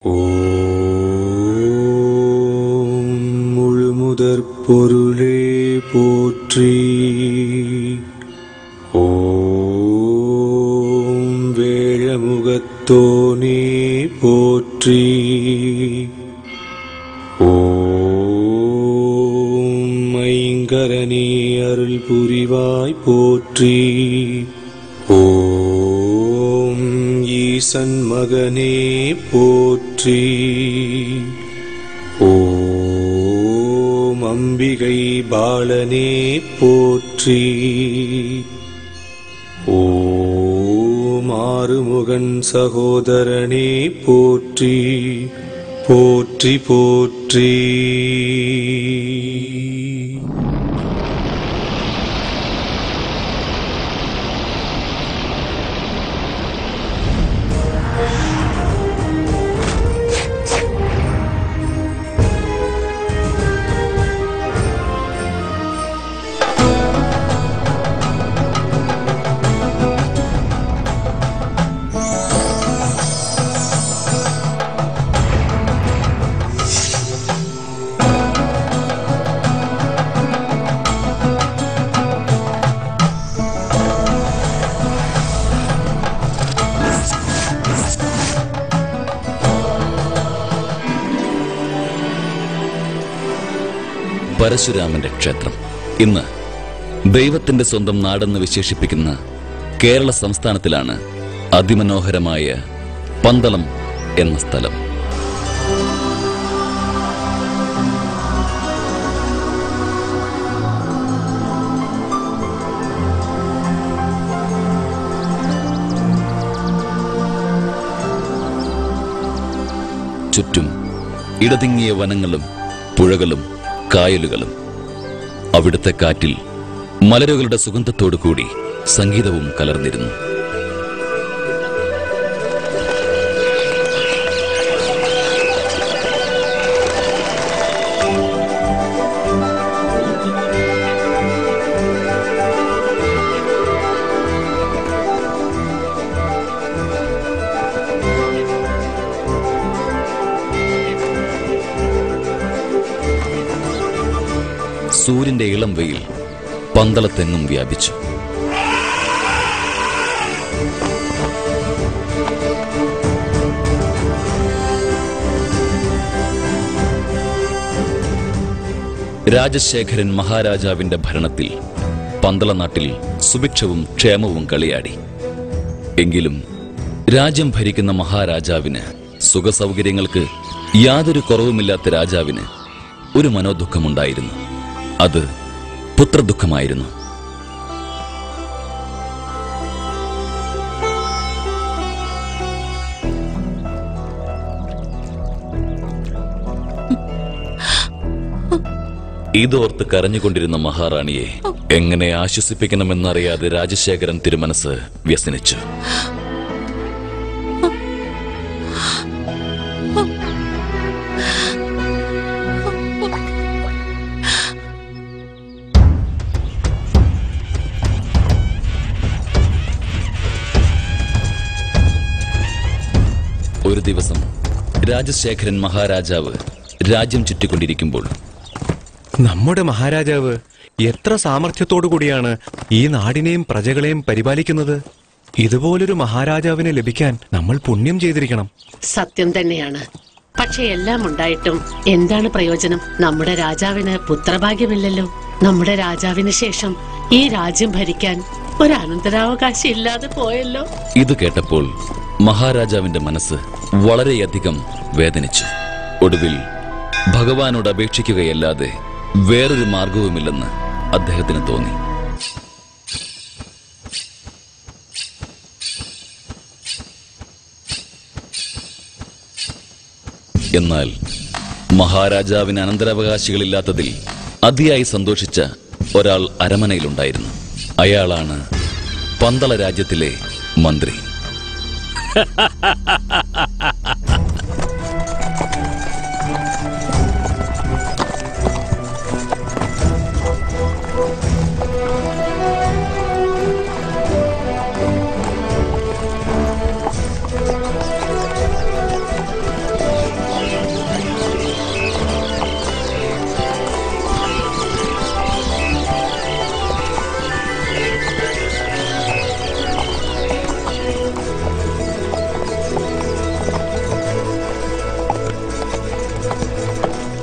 ஓம் முழுமுதற் பொருளே போற்றி ஓம் வேழமுகத்தோனே போற்றி ஓம் ஐங்கரனே அருள் புரிவாய் போற்றி ஓம் ஈசன் மகனே போற்றி ஓம் அம்பிகை பாலனே போற்றி ஓம் ஆறுமுகன் சகோதரனே போற்றி போற்றி போற்றி പരശുരാമന്റെ ക്ഷേത്രം ഇന്ന് ദൈവത്തിന്റെ സ്വന്തം നാടെന്ന് വിശേഷിപ്പിക്കുന്ന കേരള സംസ്ഥാനത്തിലാണ് അതിമനോഹരമായ പന്തളം എന്ന സ്ഥലം ചുറ്റും ഇടതിങ്ങിയ വനങ്ങളും പുഴകളും കായലുകളും അവിടുത്തെ കാറ്റിൽ മലരുകളുടെ സുഗന്ധത്തോടു കൂടി സംഗീതവും കലർന്നിരുന്നു സൂര്യന്റെ ഇളം വെയിൽ പന്തളത്തെങ്ങും വ്യാപിച്ചു രാജശേഖരൻ മഹാരാജാവിന്റെ ഭരണത്തിൽ പന്തളനാട്ടിൽ സുഭിക്ഷവും ക്ഷേമവും കളിയാടി എങ്കിലും രാജ്യം ഭരിക്കുന്ന മഹാരാജാവിന് സുഖസൗകര്യങ്ങൾക്ക് യാതൊരു കുറവുമില്ലാത്ത രാജാവിന് ഒരു മനോദുഃഖമുണ്ടായിരുന്നു അത് പുത്രദുഃഖമായിരുന്നു ഇതോർത്ത് കരഞ്ഞുകൊണ്ടിരുന്ന മഹാറാണിയെ എങ്ങനെ ആശ്വസിപ്പിക്കണമെന്നറിയാതെ രാജശേഖരൻ തിരുമനസ് വ്യസനിച്ചു ഒരു ദിവസം രാജശേഖരൻ മഹാരാജാവ് രാജ്യം ചുറ്റിക്കൊണ്ടിരിക്കുമ്പോൾ നമ്മുടെ മഹാരാജാവ് എത്ര സാമർഥ്യത്തോടു കൂടിയാണ് ഈ നാടിനെയും പ്രജകളെയും പരിപാലിക്കുന്നത് ഇതുപോലൊരു മഹാരാജാവിനെ ലഭിക്കാൻ നമ്മൾ പുണ്യം ചെയ്തിരിക്കണം സത്യം തന്നെയാണ് പക്ഷെ എല്ലാം ഉണ്ടായിട്ടും എന്താണ് പ്രയോജനം നമ്മുടെ രാജാവിന് പുത്രഭാഗ്യമില്ലല്ലോ നമ്മുടെ രാജാവിന് ശേഷം ഈ രാജ്യം ഭരിക്കാൻ ഒരു അനന്തരാവകാശം ഇല്ലാതെ പോയല്ലോ ഇത് കേട്ടപ്പോൾ മഹാരാജാവിന്റെ മനസ്സ് വളരെയധികം വേദനിച്ചു ഒടുവിൽ ഭഗവാനോട് അപേക്ഷിക്കുകയല്ലാതെ വേറൊരു മാർഗവുമില്ലെന്ന് അദ്ദേഹത്തിന് തോന്നി എന്നാൽ മഹാരാജാവിന് അനന്തരാവകാശികളില്ലാത്തതിൽ അതിയായി സന്തോഷിച്ച ഒരാൾ അരമനയിലുണ്ടായിരുന്നു അയാളാണ് പന്തള രാജ്യത്തിലെ മന്ത്രി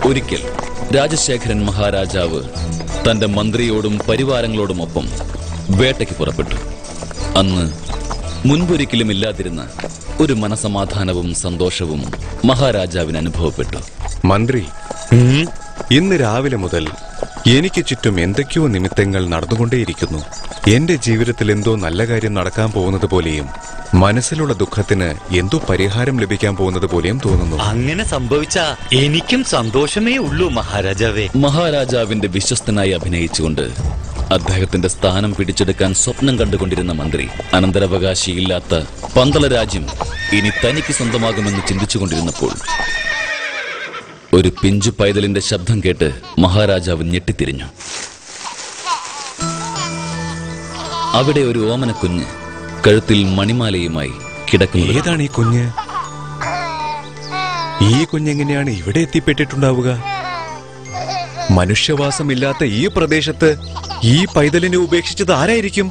ഒരിക്കൽ രാജശേഖരൻ മഹാരാജാവ് തന്റെ മന്ത്രിയോടും പരിവാരങ്ങളോടുമൊപ്പം വേട്ടയ്ക്ക് പുറപ്പെട്ടു അന്ന് മുൻപൊരിക്കലും ഇല്ലാതിരുന്ന ഒരു മനസമാധാനവും സന്തോഷവും മഹാരാജാവിന് അനുഭവപ്പെട്ടു മന്ത്രി ഇന്ന് രാവിലെ മുതൽ എനിക്ക് ചുറ്റും എന്തൊക്കെയോ നിമിത്തങ്ങൾ നടന്നുകൊണ്ടേയിരിക്കുന്നു എന്റെ ജീവിതത്തിൽ എന്തോ നല്ല കാര്യം നടക്കാൻ പോകുന്നത് പോലെയും മനസ്സിലുള്ള ദുഃഖത്തിന് എന്തോ പരിഹാരം ലഭിക്കാൻ പോകുന്നത് പോലെയും തോന്നുന്നു അങ്ങനെ സംഭവിച്ച എനിക്കും സന്തോഷമേ ഉള്ളൂ മഹാരാജാവേ മഹാരാജാവിന്റെ വിശ്വസ്തനായി അഭിനയിച്ചുകൊണ്ട് അദ്ദേഹത്തിന്റെ സ്ഥാനം പിടിച്ചെടുക്കാൻ സ്വപ്നം കണ്ടുകൊണ്ടിരുന്ന മന്ത്രി അനന്തരാവകാശിയില്ലാത്ത പന്തള രാജ്യം ഇനി തനിക്ക് സ്വന്തമാകുമെന്ന് ചിന്തിച്ചുകൊണ്ടിരുന്നപ്പോൾ ഒരു പിഞ്ചു പൈതലിന്റെ ശബ്ദം കേട്ട് മഹാരാജാവ് ഞെട്ടിത്തിരിഞ്ഞു അവിടെ ഒരു ഓമനക്കുഞ്ഞ് കഴുത്തിൽ മണിമാലയുമായി കിടക്കുന്നത് ഏതാണ് ഈ കുഞ്ഞ് ഈ കുഞ്ഞെങ്ങനെയാണ് ഇവിടെ എത്തിപ്പെട്ടിട്ടുണ്ടാവുക മനുഷ്യവാസമില്ലാത്ത ഈ പ്രദേശത്ത് ഈ പൈതലിനെ ഉപേക്ഷിച്ചത് ആരായിരിക്കും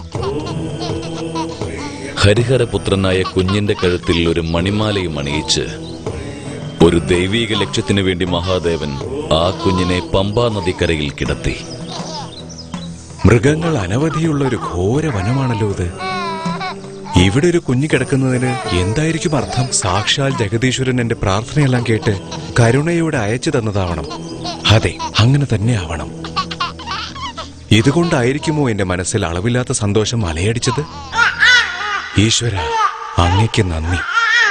ഹരിഹരപുത്രനായ കുഞ്ഞിന്റെ കഴുത്തിൽ ഒരു മണിമാലയും അണിയിച്ച് ഒരു ദൈവീക ലക്ഷ്യത്തിനു വേണ്ടി മഹാദേവൻ ആ കുഞ്ഞിനെ പമ്പാ നദിക്കരയിൽ കിടത്തി മൃഗങ്ങൾ അനവധിയുള്ള ഒരു ഘോര വനമാണല്ലോ ഇത് ഇവിടെ ഒരു കുഞ്ഞു കിടക്കുന്നതിന് എന്തായിരിക്കും അർത്ഥം സാക്ഷാൽ ജഗദീശ്വരൻ എന്റെ പ്രാർത്ഥനയെല്ലാം കേട്ട് കരുണയോടെ അയച്ചു തന്നതാവണം അതെ അങ്ങനെ തന്നെ ആവണം ഇതുകൊണ്ടായിരിക്കുമോ എന്റെ മനസ്സിൽ അളവില്ലാത്ത സന്തോഷം അലയടിച്ചത് ഈശ്വര അങ്ങയ്ക്ക് നന്ദി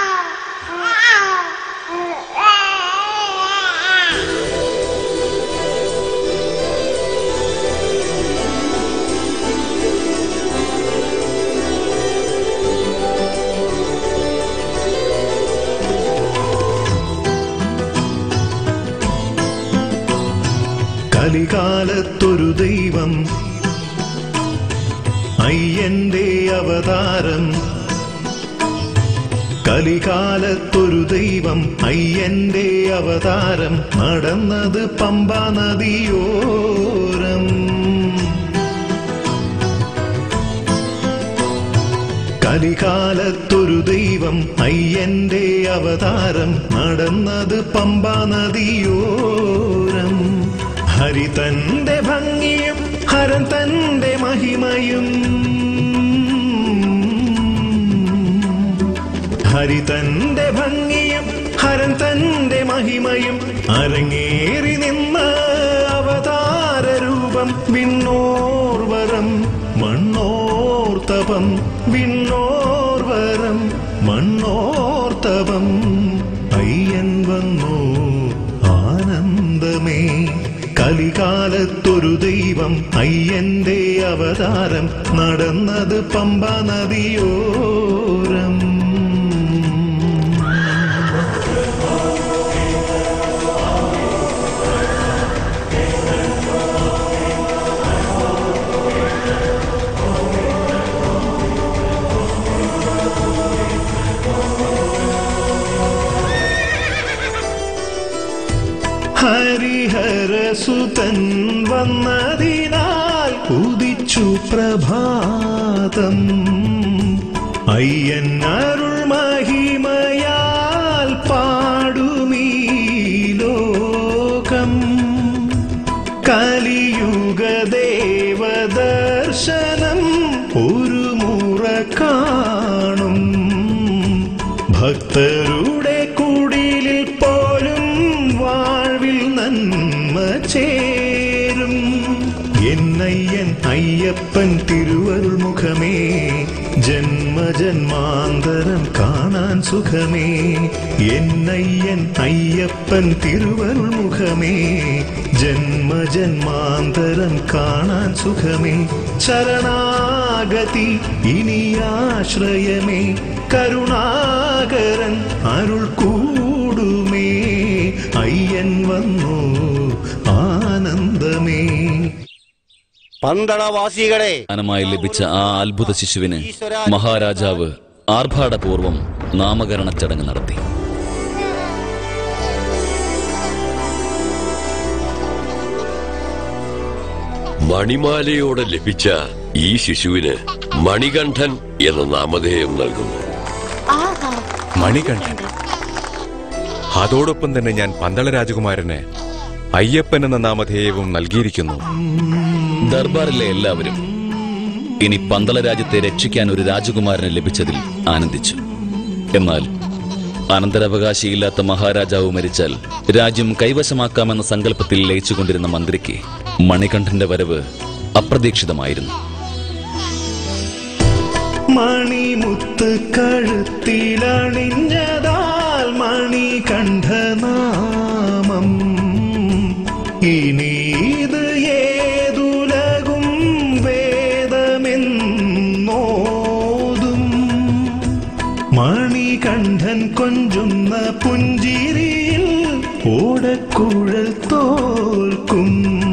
കലികാലത്തൊരു ദൈവം അയ്യന്റെ അവതാരം കലികാലത്തൊരു ദൈവം അയ്യന്റെ അവതാരം നടന്നത് പമ്പ നദിയോരം കലികാലത്തൊരു ദൈവം അയ്യന്റെ അവതാരം നടന്നത് പമ്പ നദിയോരം ഹരി തന്റെ ഭംഗിയും ഹരൻ തന്റെ മഹിമയും ഹരി തന്റെ ഭംഗിയും ഹരൻ തന്റെ മഹിമയും അരങ്ങേറി നിന്ന അവതാര രൂപം വിണ്ണോർവരം മണ്ണോർത്തപം വിണ്ണോർവരം മണ്ണോർത്തപം അയ്യൻ വന്നു ആനന്ദമേ കലികാലത്തൊരു ദൈവം അയ്യന്റെ അവതാരം നടന്നത് പമ്പ നദിയോരം ഹരിഹരസുതൻ വന്നതിനാൽ ഉദിച്ചു പ്രഭാതം അയ്യൻ അരുൾ മഹിമയാൽ പാടുമീ ലോകം കലിയുഗ ദേവദർശനം ഒരു മുറ കാണും ഭക്തരുടെ കുടിലിൽ പോലും വാഴ്വിൽ നന്മ ചേരും എന്നയ്യൻ അയ്യപ്പൻ തിരുവരുൾ മുഖമേ ജന്മജന്മാന്തരം കാണാൻ സുഖമേ എന്നയ്യൻ അയ്യപ്പൻ തിരുവരുൾ മുഖമേ ജന്മജന്മാന്തരം കാണാൻ സുഖമേ ശരണാഗതി ഇനിയാശ്രയമേ കരുണാകരൻ അരുൾ കൂടുമേ അയ്യൻ വന്നു ആനന്ദമേ പന്തളവാസികളെ ദാനമായി ലഭിച്ച ആ അത്ഭുത ശിശുവിന് മഹാരാജാവ് ആർഭാടപൂർവം നാമകരണ ചടങ്ങ് നടത്തി മണിമാലയോടെ ലഭിച്ച ഈ ശിശുവിന് മണികണ്ഠൻ എന്ന നാമധേയം നൽകുന്നു മണികണ്ഠൻ അതോടൊപ്പം തന്നെ ഞാൻ പന്തള രാജകുമാരന് അയ്യപ്പൻ എന്ന നാമധേയവും നൽകിയിരിക്കുന്നു ദർബാറിലെ എല്ലാവരും ഇനി പന്തള രാജ്യത്തെ രക്ഷിക്കാൻ ഒരു രാജകുമാരനെ ലഭിച്ചതിൽ ആനന്ദിച്ചു എന്നാൽ അനന്തരാവകാശിയില്ലാത്ത മഹാരാജാവ് മരിച്ചാൽ രാജ്യം കൈവശമാക്കാമെന്ന സങ്കല്പത്തിൽ ലയിച്ചുകൊണ്ടിരുന്ന മന്ത്രിക്ക് മണികണ്ഠന്റെ വരവ് അപ്രതീക്ഷിതമായിരുന്നു മണിമുത്ത് കഴുത്തിലണിഞ്ഞതാൽ മണികണ്ഠനാമം ഇനി ഇത് ഏതുലകും വേദമെന്നോതും മണികണ്ഠൻ കൊഞ്ചുന്ന പുഞ്ചിരിയിൽ ഓടക്കുഴൽ തോൽക്കും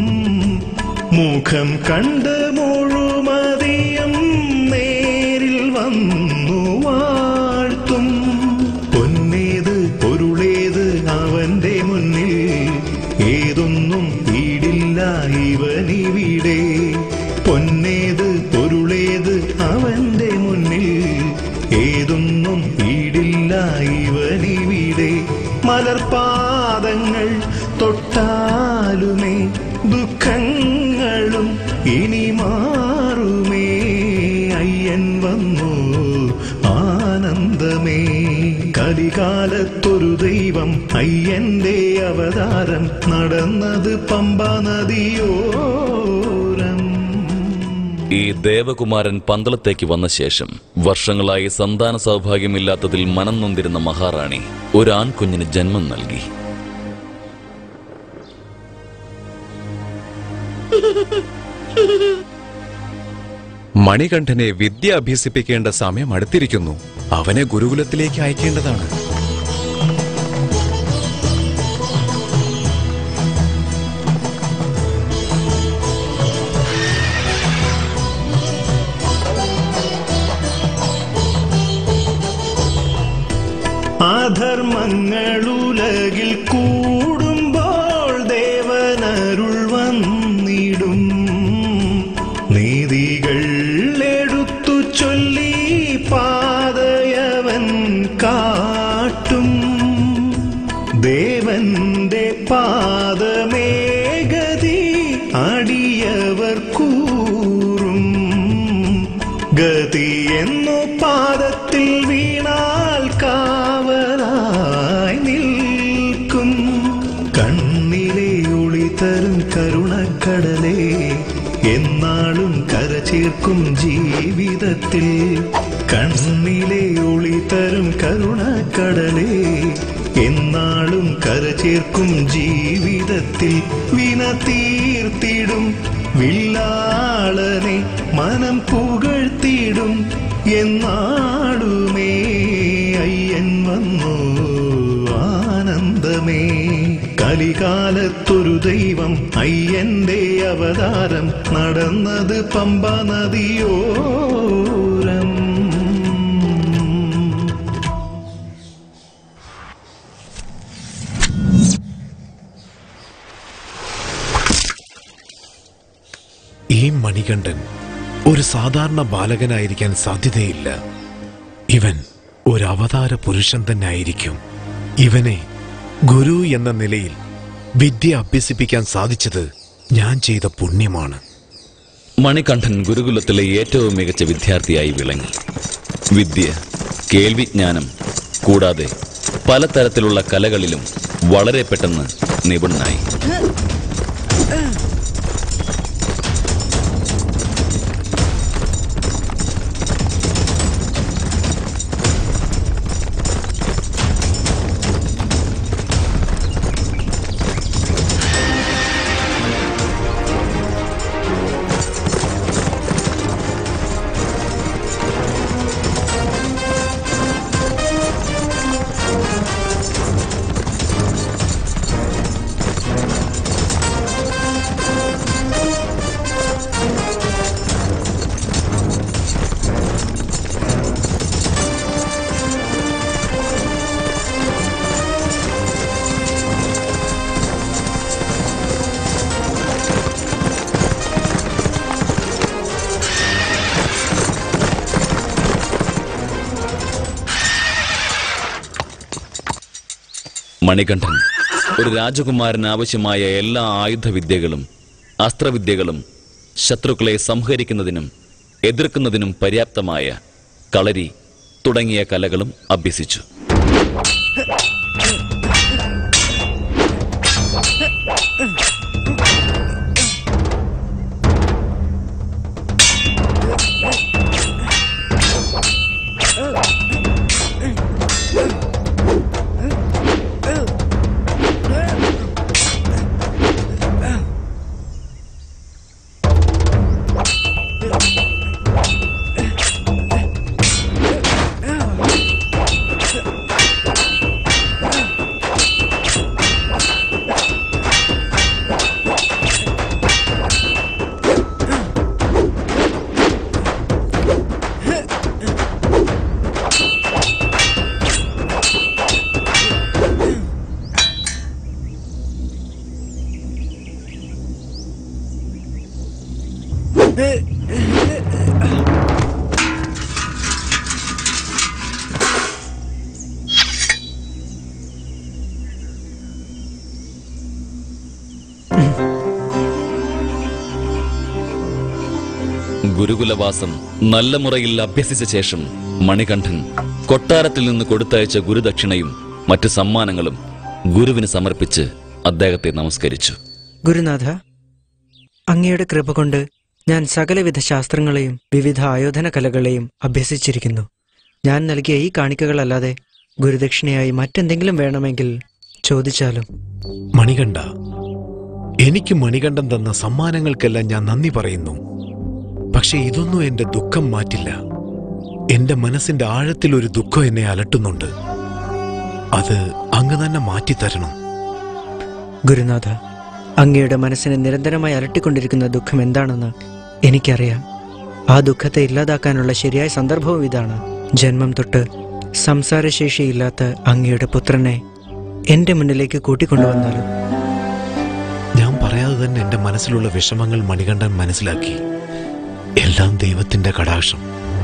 മുഖം കണ്ട് മുഴുമതിയും നേരിൽ വന്നു വാഴ്ത്തും പൊന്നേത് പൊരുളേത് അവന്റെ മുന്നിൽ ഏതൊന്നും ഈടില്ല ഇവനിവിടെ പൊന്നേത് പൊരുളേത് അവന്റെ മുന്നിൽ ഏതൊന്നും ഈടില്ല ഇവനിവിടെ മലർപാദങ്ങൾ തൊട്ടാലുമേ ദുഃഖങ്ങളും ഇനി മാറുമേ അയ്യൻ വന്നു ആനന്ദമേ കലികാലത്തൊരു ദൈവം അയ്യന്റെ അവതാരം നടന്നത് പമ്പാ നദിയോരം ഈ ദേവകുമാരൻ പന്തളത്തേക്ക് വന്ന ശേഷം വർഷങ്ങളായി സന്താന സൗഭാഗ്യമില്ലാത്തതിൽ മനം നൊന്തിരുന്ന മഹാറാണി ഒരു ആൺകുഞ്ഞിന് ജന്മം നൽകി മണികണ്ഠനെ വിദ്യ അഭ്യസിപ്പിക്കേണ്ട സമയം അടുത്തിരിക്കുന്നു അവനെ ഗുരുകുലത്തിലേക്ക് അയക്കേണ്ടതാണ് അധർമ്മങ്ങളുലകിൽ കൂടുമ്പോൾ ദേവനരുൾ വന്നിടും നീതികൾ എടുത്തു ചൊല്ലി പാതയവൻ കാട്ടും ദേവന്റെ പാദമേഗതി അടിയവർ കൂറും ഗതി എന്നു പാദത്തിൽ വീണാൽ കാവലായി നിൽക്കും കണ്ണിലെ ഒളി തരും കരുണക്കടലേ എന്നാളും കരചേർക്കും ജീവിതത്തിൽ കണ്ണിലെ ഒളി തരും കരുണക്കടലേ എന്നാളും കരചേർക്കും ജീവിതത്തിൽ വിന തീർത്തിടും വില്ലാളനെ മനം പുകഴ്ത്തിടും എന്നാടുമേ അയ്യൻ വന്നു ആനന്ദമേ കലികാലത്തൊരു ദൈവം അയ്യന്റെ അവതാരം നടന്നത് പമ്പ നദിയോരം ഈ മണികണ്ഠൻ ഒരു സാധാരണ ബാലകനായിരിക്കാൻ സാധ്യതയില്ല ഇവൻ ഒരു അവതാര പുരുഷൻ തന്നെ ആയിരിക്കും ഇവനെ ഗുരു എന്ന നിലയിൽ വിദ്യ അഭ്യസിപ്പിക്കാൻ സാധിച്ചത് ഞാൻ ചെയ്ത പുണ്യമാണ് മണികണ്ഠൻ ഗുരുകുലത്തിലെ ഏറ്റവും മികച്ച വിദ്യാർത്ഥിയായി വിളങ്ങി വിദ്യ കേൾവിജ്ഞാനം കൂടാതെ പലതരത്തിലുള്ള കലകളിലും വളരെ പെട്ടെന്ന് നിപുണനായി മണികണ്ഠൻ ഒരു രാജകുമാരന് ആവശ്യമായ എല്ലാ ആയുധവിദ്യകളും അസ്ത്രവിദ്യകളും ശത്രുക്കളെ സംഹരിക്കുന്നതിനും എതിർക്കുന്നതിനും പര്യാപ്തമായ കളരി തുടങ്ങിയ കലകളും അഭ്യസിച്ചു ഗുരുകുലവാസം നല്ല മുറയിൽ അഭ്യസിച്ച ശേഷം മണികണ്ഠൻ കൊട്ടാരത്തിൽ നിന്ന് കൊടുത്തയച്ച ഗുരുദക്ഷിണയും മറ്റു സമ്മാനങ്ങളും ഗുരുവിന് സമർപ്പിച്ച് അദ്ദേഹത്തെ നമസ്കരിച്ചു ഗുരുനാഥ അങ്ങയുടെ കൃപ കൊണ്ട് ഞാൻ സകലവിധ ശാസ്ത്രങ്ങളെയും വിവിധ ആയോധന കലകളെയും അഭ്യസിച്ചിരിക്കുന്നു ഞാൻ നൽകിയ ഈ കാണിക്കകളല്ലാതെ ഗുരുദക്ഷിണയായി മറ്റെന്തെങ്കിലും വേണമെങ്കിൽ ചോദിച്ചാലും മണികണ്ഠ എനിക്ക് മണികണ്ഠൻ തന്ന സമ്മാനങ്ങൾക്കെല്ലാം ഞാൻ നന്ദി പറയുന്നു പക്ഷെ ഇതൊന്നും എന്റെ ദുഃഖം മാറ്റില്ല എന്റെ മനസ്സിന്റെ ആഴത്തിൽ ഒരു ദുഃഖം എന്നെ അലട്ടുന്നുണ്ട് അത് അങ്ങ് തന്നെ മാറ്റിത്തരണം ഗുരുനാഥ അങ്ങയുടെ മനസ്സിനെ നിരന്തരമായി അലട്ടിക്കൊണ്ടിരിക്കുന്ന ദുഃഖം എന്താണെന്ന് എനിക്കറിയാം ആ ദുഃഖത്തെ ഇല്ലാതാക്കാനുള്ള ശരിയായ സന്ദർഭവും ഇതാണ് ജന്മം തൊട്ട് സംസാരശേഷിയില്ലാത്ത അങ്ങയുടെ പുത്രനെ എന്റെ മുന്നിലേക്ക് കൂട്ടിക്കൊണ്ടുവന്നാലും ഞാൻ പറയാതെ തന്നെ എന്റെ മനസ്സിലുള്ള വിഷമങ്ങൾ മണികണ്ഠൻ മനസ്സിലാക്കി എല്ലാം ദൈവത്തിന്റെ കടാക്ഷം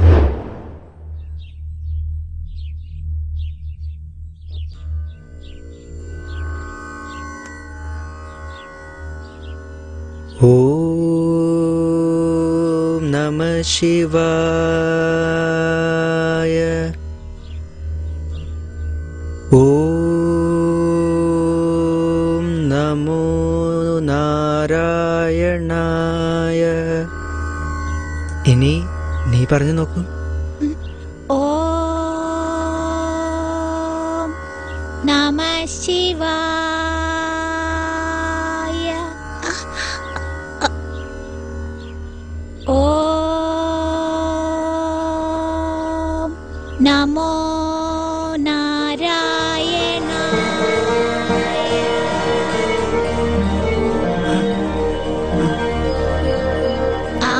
ഓം നമ ശിവായ ഓം നമോ നാരായണായ ഇനി നീ പറഞ്ഞു നോക്കൂ ഓം നമ ശിവായ ഓം നമോ നാരായണ ആ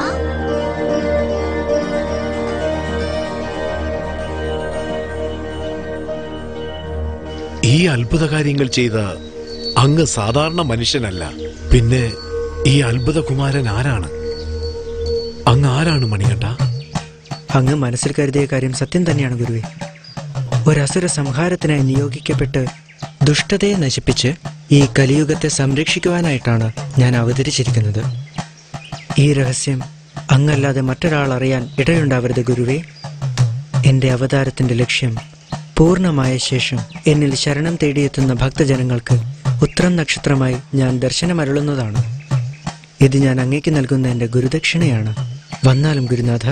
ഈ അത്ഭുത കാര്യങ്ങൾ ചെയ്ത അങ്ങ് സാധാരണ മനുഷ്യനല്ല പിന്നെ ഈ അത്ഭുത കുമാരൻ ആരാണ് അങ്ങ് ആരാണ് മണികണ്ഠ അങ്ങ് മനസ്സിൽ കരുതിയ കാര്യം സത്യം തന്നെയാണ് ഗുരുവേ ഒരസുര സംഹാരത്തിനായി നിയോഗിക്കപ്പെട്ട് ദുഷ്ടതയെ നശിപ്പിച്ച് ഈ കലിയുഗത്തെ സംരക്ഷിക്കുവാനായിട്ടാണ് ഞാൻ അവതരിച്ചിരിക്കുന്നത് ഈ രഹസ്യം അങ്ങല്ലാതെ മറ്റൊരാൾ അറിയാൻ ഇടയുണ്ടാവരുത് ഗുരുവേ എൻ്റെ അവതാരത്തിൻ്റെ ലക്ഷ്യം പൂർണ്ണമായ ശേഷം എന്നിൽ ശരണം തേടിയെത്തുന്ന ഭക്തജനങ്ങൾക്ക് ഉത്രം നക്ഷത്രമായി ഞാൻ ദർശനമരുളുന്നതാണ് ഇത് ഞാൻ അങ്ങേക്ക് നൽകുന്ന എൻ്റെ ഗുരുദക്ഷിണയാണ് വന്നാലും ഗുരുനാഥ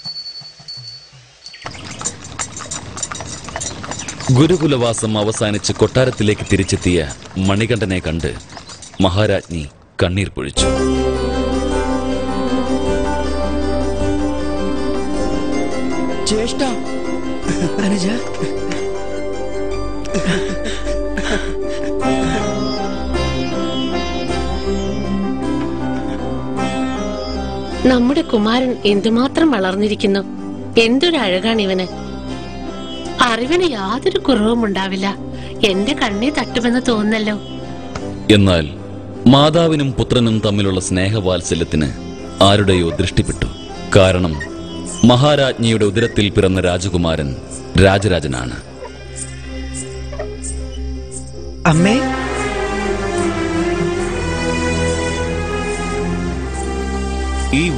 ഗുരുകുലവാസം അവസാനിച്ച് കൊട്ടാരത്തിലേക്ക് തിരിച്ചെത്തിയ മണികണ്ഠനെ കണ്ട് മഹാരാജ്ഞി കണ്ണീർ പൊഴിച്ചു ജ്യേഷ്ഠ അനുജ നമ്മുടെ കുമാരൻ എന്തുമാത്രം വളർന്നിരിക്കുന്നു എന്തൊരു അഴകാണ് ഇവന് അറിവിന് യാതൊരു കുറവും ഉണ്ടാവില്ല എന്റെ കണ്ണി തട്ടുമെന്ന് തോന്നല്ലോ എന്നാൽ മാതാവിനും പുത്രനും തമ്മിലുള്ള സ്നേഹവാത്സല്യത്തിന് ആരുടെയോ ദൃഷ്ടിപ്പെട്ടു കാരണം മഹാരാജ്ഞിയുടെ ഉദരത്തിൽ പിറന്ന രാജകുമാരൻ രാജരാജനാണ് അമ്മേ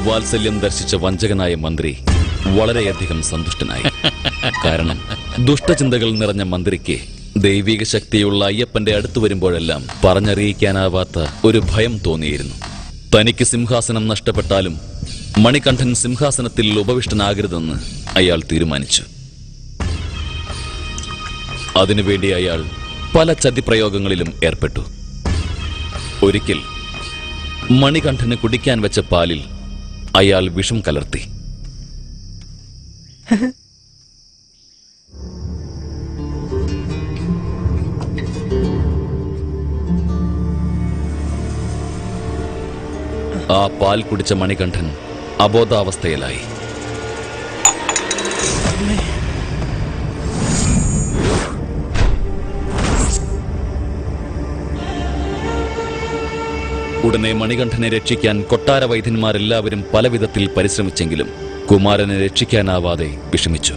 വാത്സല്യം ദർശിച്ച വഞ്ചകനായ മന്ത്രി വളരെയധികം സന്തുഷ്ടനായി കാരണം ദുഷ്ടചിന്തകൾ നിറഞ്ഞ മന്ത്രിക്ക് ദൈവിക ശക്തിയുള്ള അയ്യപ്പന്റെ അടുത്തു വരുമ്പോഴെല്ലാം പറഞ്ഞറിയിക്കാനാവാത്ത ഒരു ഭയം തോന്നിയിരുന്നു തനിക്ക് സിംഹാസനം നഷ്ടപ്പെട്ടാലും മണികണ്ഠൻ സിംഹാസനത്തിൽ ഉപവിഷ്ടനാകരുതെന്ന് അയാൾ തീരുമാനിച്ചു അതിനുവേണ്ടി അയാൾ പല ചതിപ്രയോഗങ്ങളിലും ഏർപ്പെട്ടു ഒരിക്കൽ മണികണ്ഠന് കുടിക്കാൻ വെച്ച പാലിൽ അയാൾ വിഷം കലർത്തി ആ പാൽ കുടിച്ച മണികണ്ഠൻ അബോധാവസ്ഥയിലായി ഉടനെ മണികണ്ഠനെ രക്ഷിക്കാൻ കൊട്ടാര വൈദ്യന്മാരെല്ലാവരും പലവിധത്തിൽ പരിശ്രമിച്ചെങ്കിലും കുമാരനെ രക്ഷിക്കാനാവാതെ വിഷമിച്ചു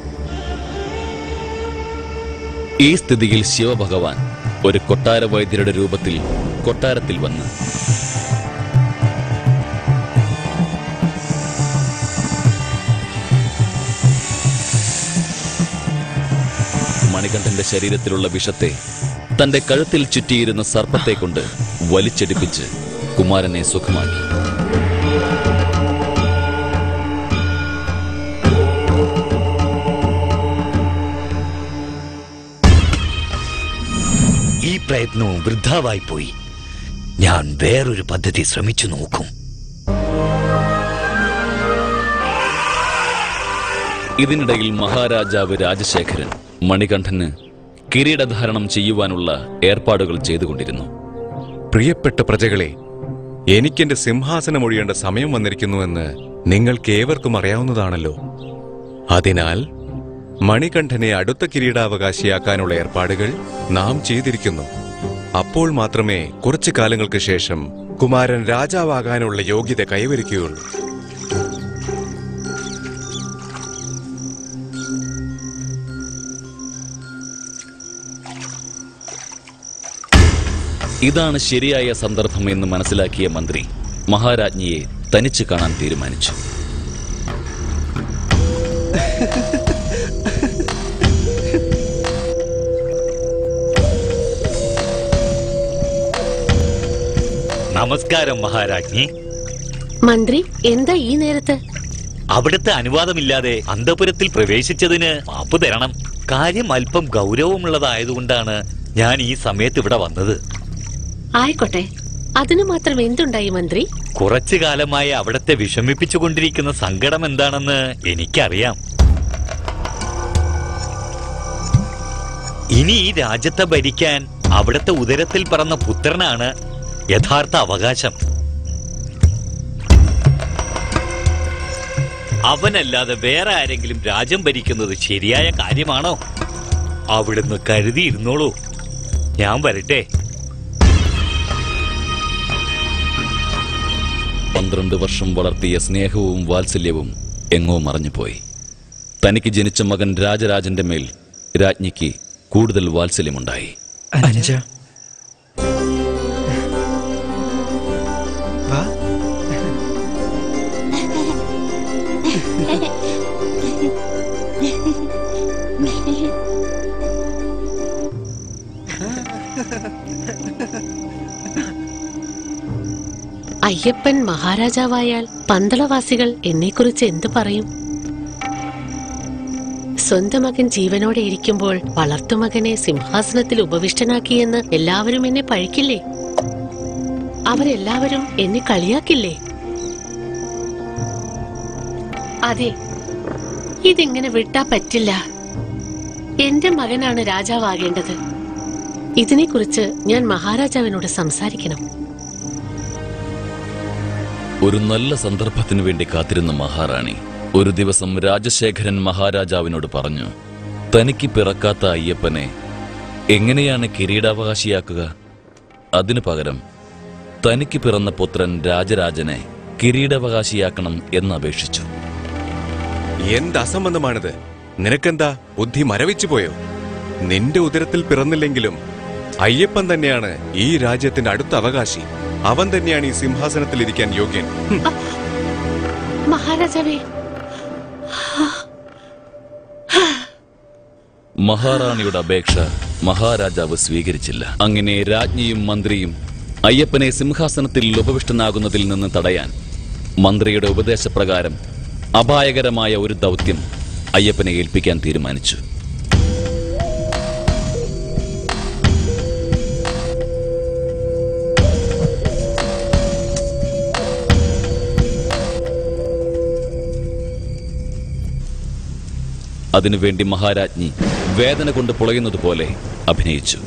ഈ സ്ഥിതിയിൽ ശിവഭഗവാൻ ഒരു കൊട്ടാര വൈദ്യരുടെ രൂപത്തിൽ കൊട്ടാരത്തിൽ വന്ന് മണികണ്ഠന്റെ ശരീരത്തിലുള്ള വിഷത്തെ തന്റെ കഴുത്തിൽ ചുറ്റിയിരുന്ന സർപ്പത്തെ കൊണ്ട് വലിച്ചെടുപ്പിച്ച് കുമാരനെ സുഖമാക്കി ഈ പ്രയത്നവും വൃദ്ധാവായി പോയി ഞാൻ വേറൊരു പദ്ധതി ശ്രമിച്ചു നോക്കും ഇതിനിടയിൽ മഹാരാജാവ് രാജശേഖരൻ മണികണ്ഠന് കിരീടധാരണം ചെയ്യുവാനുള്ള ഏർപ്പാടുകൾ ചെയ്തുകൊണ്ടിരുന്നു പ്രിയപ്പെട്ട പ്രജകളെ എനിക്കെന്റെ സിംഹാസനം ഒഴിയേണ്ട സമയം വന്നിരിക്കുന്നുവെന്ന് നിങ്ങൾക്ക് ഏവർക്കും അറിയാവുന്നതാണല്ലോ അതിനാൽ മണികണ്ഠനെ അടുത്ത കിരീടാവകാശിയാക്കാനുള്ള ഏർപ്പാടുകൾ നാം ചെയ്തിരിക്കുന്നു അപ്പോൾ മാത്രമേ കുറച്ചു കാലങ്ങൾക്ക് ശേഷം കുമാരൻ രാജാവാകാനുള്ള യോഗ്യത കൈവരിക്കുകയുള്ളൂ ഇതാണ് ശരിയായ സന്ദർഭം എന്ന് മനസ്സിലാക്കിയ മന്ത്രി മഹാരാജ്ഞിയെ തനിച്ച് കാണാൻ തീരുമാനിച്ചു നമസ്കാരം മഹാരാജ്ഞി മന്ത്രി എന്താ ഈ നേരത്ത് അവിടുത്തെ അനുവാദമില്ലാതെ അന്തപുരത്തിൽ പ്രവേശിച്ചതിന് മാപ്പ് തരണം കാര്യം അല്പം ഗൗരവമുള്ളതായതുകൊണ്ടാണ് ഞാൻ ഈ സമയത്ത് ഇവിടെ വന്നത് ആയിക്കോട്ടെ അതിനു മാത്രം എന്തുണ്ടായി മന്ത്രി കുറച്ചു കാലമായി അവിടത്തെ വിഷമിപ്പിച്ചുകൊണ്ടിരിക്കുന്ന സങ്കടം എന്താണെന്ന് എനിക്കറിയാം ഇനി ഈ രാജ്യത്തെ ഭരിക്കാൻ അവിടുത്തെ ഉദരത്തിൽ പറന്ന പുത്രനാണ് യഥാർത്ഥ അവകാശം അവനല്ലാതെ വേറെ ആരെങ്കിലും രാജ്യം ഭരിക്കുന്നത് ശരിയായ കാര്യമാണോ അവിടുന്ന് കരുതിയിരുന്നോളൂ ഞാൻ വരട്ടെ പന്ത്രണ്ട് വർഷം വളർത്തിയ സ്നേഹവും വാത്സല്യവും എങ്ങോ മറഞ്ഞുപോയി തനിക്ക് ജനിച്ച മകൻ രാജരാജന്റെ മേൽ രാജ്ഞിക്ക് കൂടുതൽ വാത്സല്യമുണ്ടായി അനുജ വാ അയ്യപ്പൻ മഹാരാജാവായാൽ പന്തളവാസികൾ എന്നെക്കുറിച്ച് എന്തു പറയും സ്വന്തം മകൻ ജീവനോടെ ഇരിക്കുമ്പോൾ വളർത്തുമകനെ സിംഹാസനത്തിൽ ഉപവിഷ്ടനാക്കിയെന്ന് എല്ലാവരും എന്നെ പഴിക്കില്ലേ അവരെല്ലാവരും എന്നെ കളിയാക്കില്ലേ അതെ ഇതിങ്ങനെ വിട്ടാ പറ്റില്ല എന്റെ മകനാണ് രാജാവാകേണ്ടത് ഇതിനെക്കുറിച്ച് ഞാൻ മഹാരാജാവിനോട് സംസാരിക്കണം ഒരു നല്ല സന്ദർഭത്തിനു വേണ്ടി കാത്തിരുന്ന മഹാറാണി ഒരു ദിവസം രാജശേഖരൻ മഹാരാജാവിനോട് പറഞ്ഞു തനിക്ക് പിറക്കാത്ത അയ്യപ്പനെ എങ്ങനെയാണ് കിരീടാവകാശിയാക്കുക അതിനു പകരം തനിക്ക് പിറന്ന പുത്രൻ രാജരാജനെ കിരീടാവകാശിയാക്കണം എന്നപേക്ഷിച്ചു എന്ത് അസംബന്ധമാണിത് നിനക്കെന്താ ബുദ്ധി മരവിച്ചു പോയോ നിന്റെ ഉദരത്തിൽ പിറന്നില്ലെങ്കിലും അയ്യപ്പൻ തന്നെയാണ് ഈ രാജ്യത്തിന്റെ അടുത്ത അവകാശി അവൻ തന്നെയാണ് ഈ സിംഹാസനത്തിൽ ഇരിക്കാൻ യോഗ്യൻ ഹും. മഹാരാജാവേ മഹാറാണിയുടെ അപേക്ഷ മഹാരാജാവ് സ്വീകരിച്ചില്ല അങ്ങനെ രാജ്ഞിയും മന്ത്രിയും അയ്യപ്പനെ സിംഹാസനത്തിൽ ഉപവിഷ്ടനാകുന്നതിൽ നിന്ന് തടയാൻ മന്ത്രിയുടെ ഉപദേശപ്രകാരം അപായകരമായ ഒരു ദൗത്യം അയ്യപ്പനെ ഏൽപ്പിക്കാൻ തീരുമാനിച്ചു അതിനുവേണ്ടി മഹാരാജ്ഞി വേദന കൊണ്ട് പുളയുന്നത് പോലെ അഭിനയിച്ചു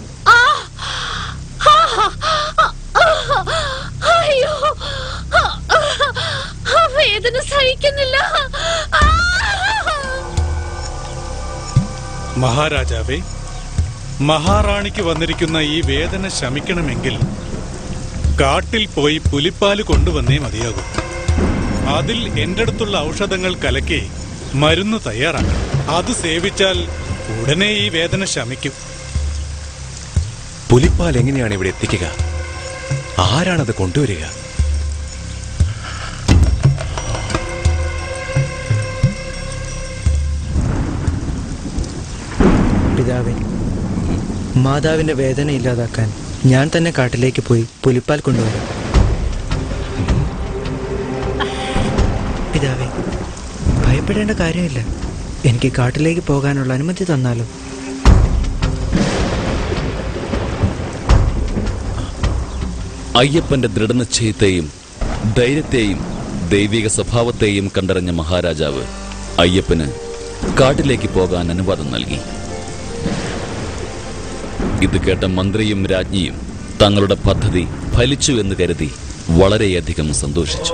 അയ്യോ വേദന സഹിക്കുന്നില്ല മഹാരാജാവേ മഹാറാണിക്ക് വന്നിരിക്കുന്ന ഈ വേദന ശമിക്കണമെങ്കിൽ കാട്ടിൽ പോയി പുലിപ്പാല് കൊണ്ടുവന്നേ മതിയാകൂ അതിൽ എന്റെ അടുത്തുള്ള ഔഷധങ്ങൾ കലക്കി മരുന്ന് തയ്യാറാക്കണം അത് സേവിച്ചാൽ ഉടനെ ഈ വേദന ശമിക്കും പുലിപ്പാൽ എങ്ങനെയാണ് ഇവിടെ എത്തിക്കുക ആരാണത് കൊണ്ടുവരിക പിതാവേ മാതാവിന്റെ വേദന ഇല്ലാതാക്കാൻ ഞാൻ തന്നെ കാട്ടിലേക്ക് പോയി പുലിപ്പാൽ കൊണ്ടുവരാം പിതാവേ ഭയപ്പെടേണ്ട കാര്യമില്ല എനിക്ക് കാട്ടിലേക്ക് പോകാനുള്ള അനുമതി തന്നാലോ അയ്യപ്പന്റെ ദൃഢനിശ്ചയത്തെയും ധൈര്യത്തെയും ദൈവിക സ്വഭാവത്തെയും കണ്ടറിഞ്ഞ മഹാരാജാവ് അയ്യപ്പന് കാട്ടിലേക്ക് പോകാൻ അനുവാദം നൽകി ഇത് കേട്ട മന്ത്രിയും രാജ്ഞിയും തങ്ങളുടെ പദ്ധതി ഫലിച്ചു എന്ന് കരുതി വളരെയധികം സന്തോഷിച്ചു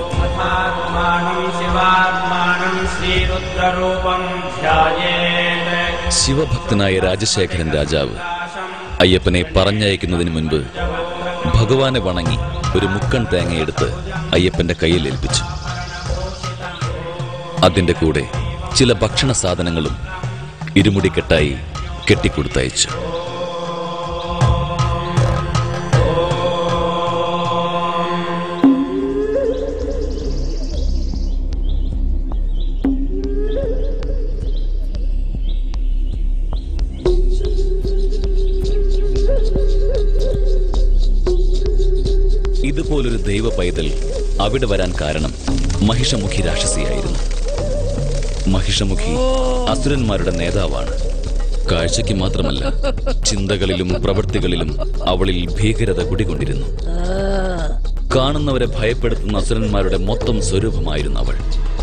ശിവഭക്തനായ രാജശേഖരൻ രാജാവ് അയ്യപ്പനെ പറഞ്ഞയക്കുന്നതിന് മുൻപ് ഭഗവാനെ വണങ്ങി ഒരു മുക്കൺ തേങ്ങയെടുത്ത് അയ്യപ്പന്റെ കയ്യിൽ ഏൽപ്പിച്ചു അതിന്റെ കൂടെ ചില ഭക്ഷണ സാധനങ്ങളും ഇരുമുടിക്കെട്ടായി കെട്ടിക്കൊടുത്തയച്ചു ഇതുപോലൊരു ദൈവ പൈതൽ അവിടെ വരാൻ കാരണം മഹിഷമുഖി രാക്ഷസിയായിരുന്നു മഹിഷമുഖി അസുരന്മാരുടെ നേതാവാണ് കാഴ്ചയ്ക്ക് മാത്രമല്ല ചിന്തകളിലും പ്രവൃത്തികളിലും അവളിൽ ഭീകരത കുടികൊണ്ടിരുന്നു കാണുന്നവരെ ഭയപ്പെടുത്തുന്ന അസുരന്മാരുടെ മൊത്തം സ്വരൂപമായിരുന്നു അവൾ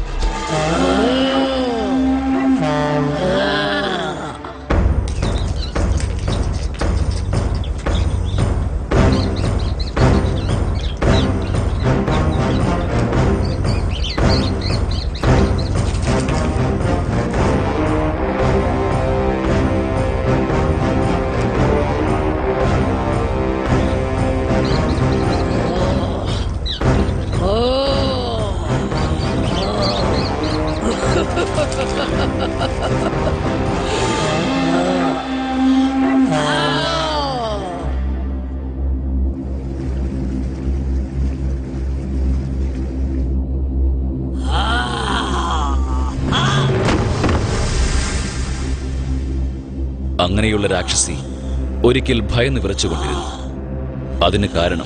അങ്ങനെയുള്ള രാക്ഷസി ഒരിക്കൽ ഭയം നിറച്ചുകൊണ്ടിരുന്നു അതിന് കാരണം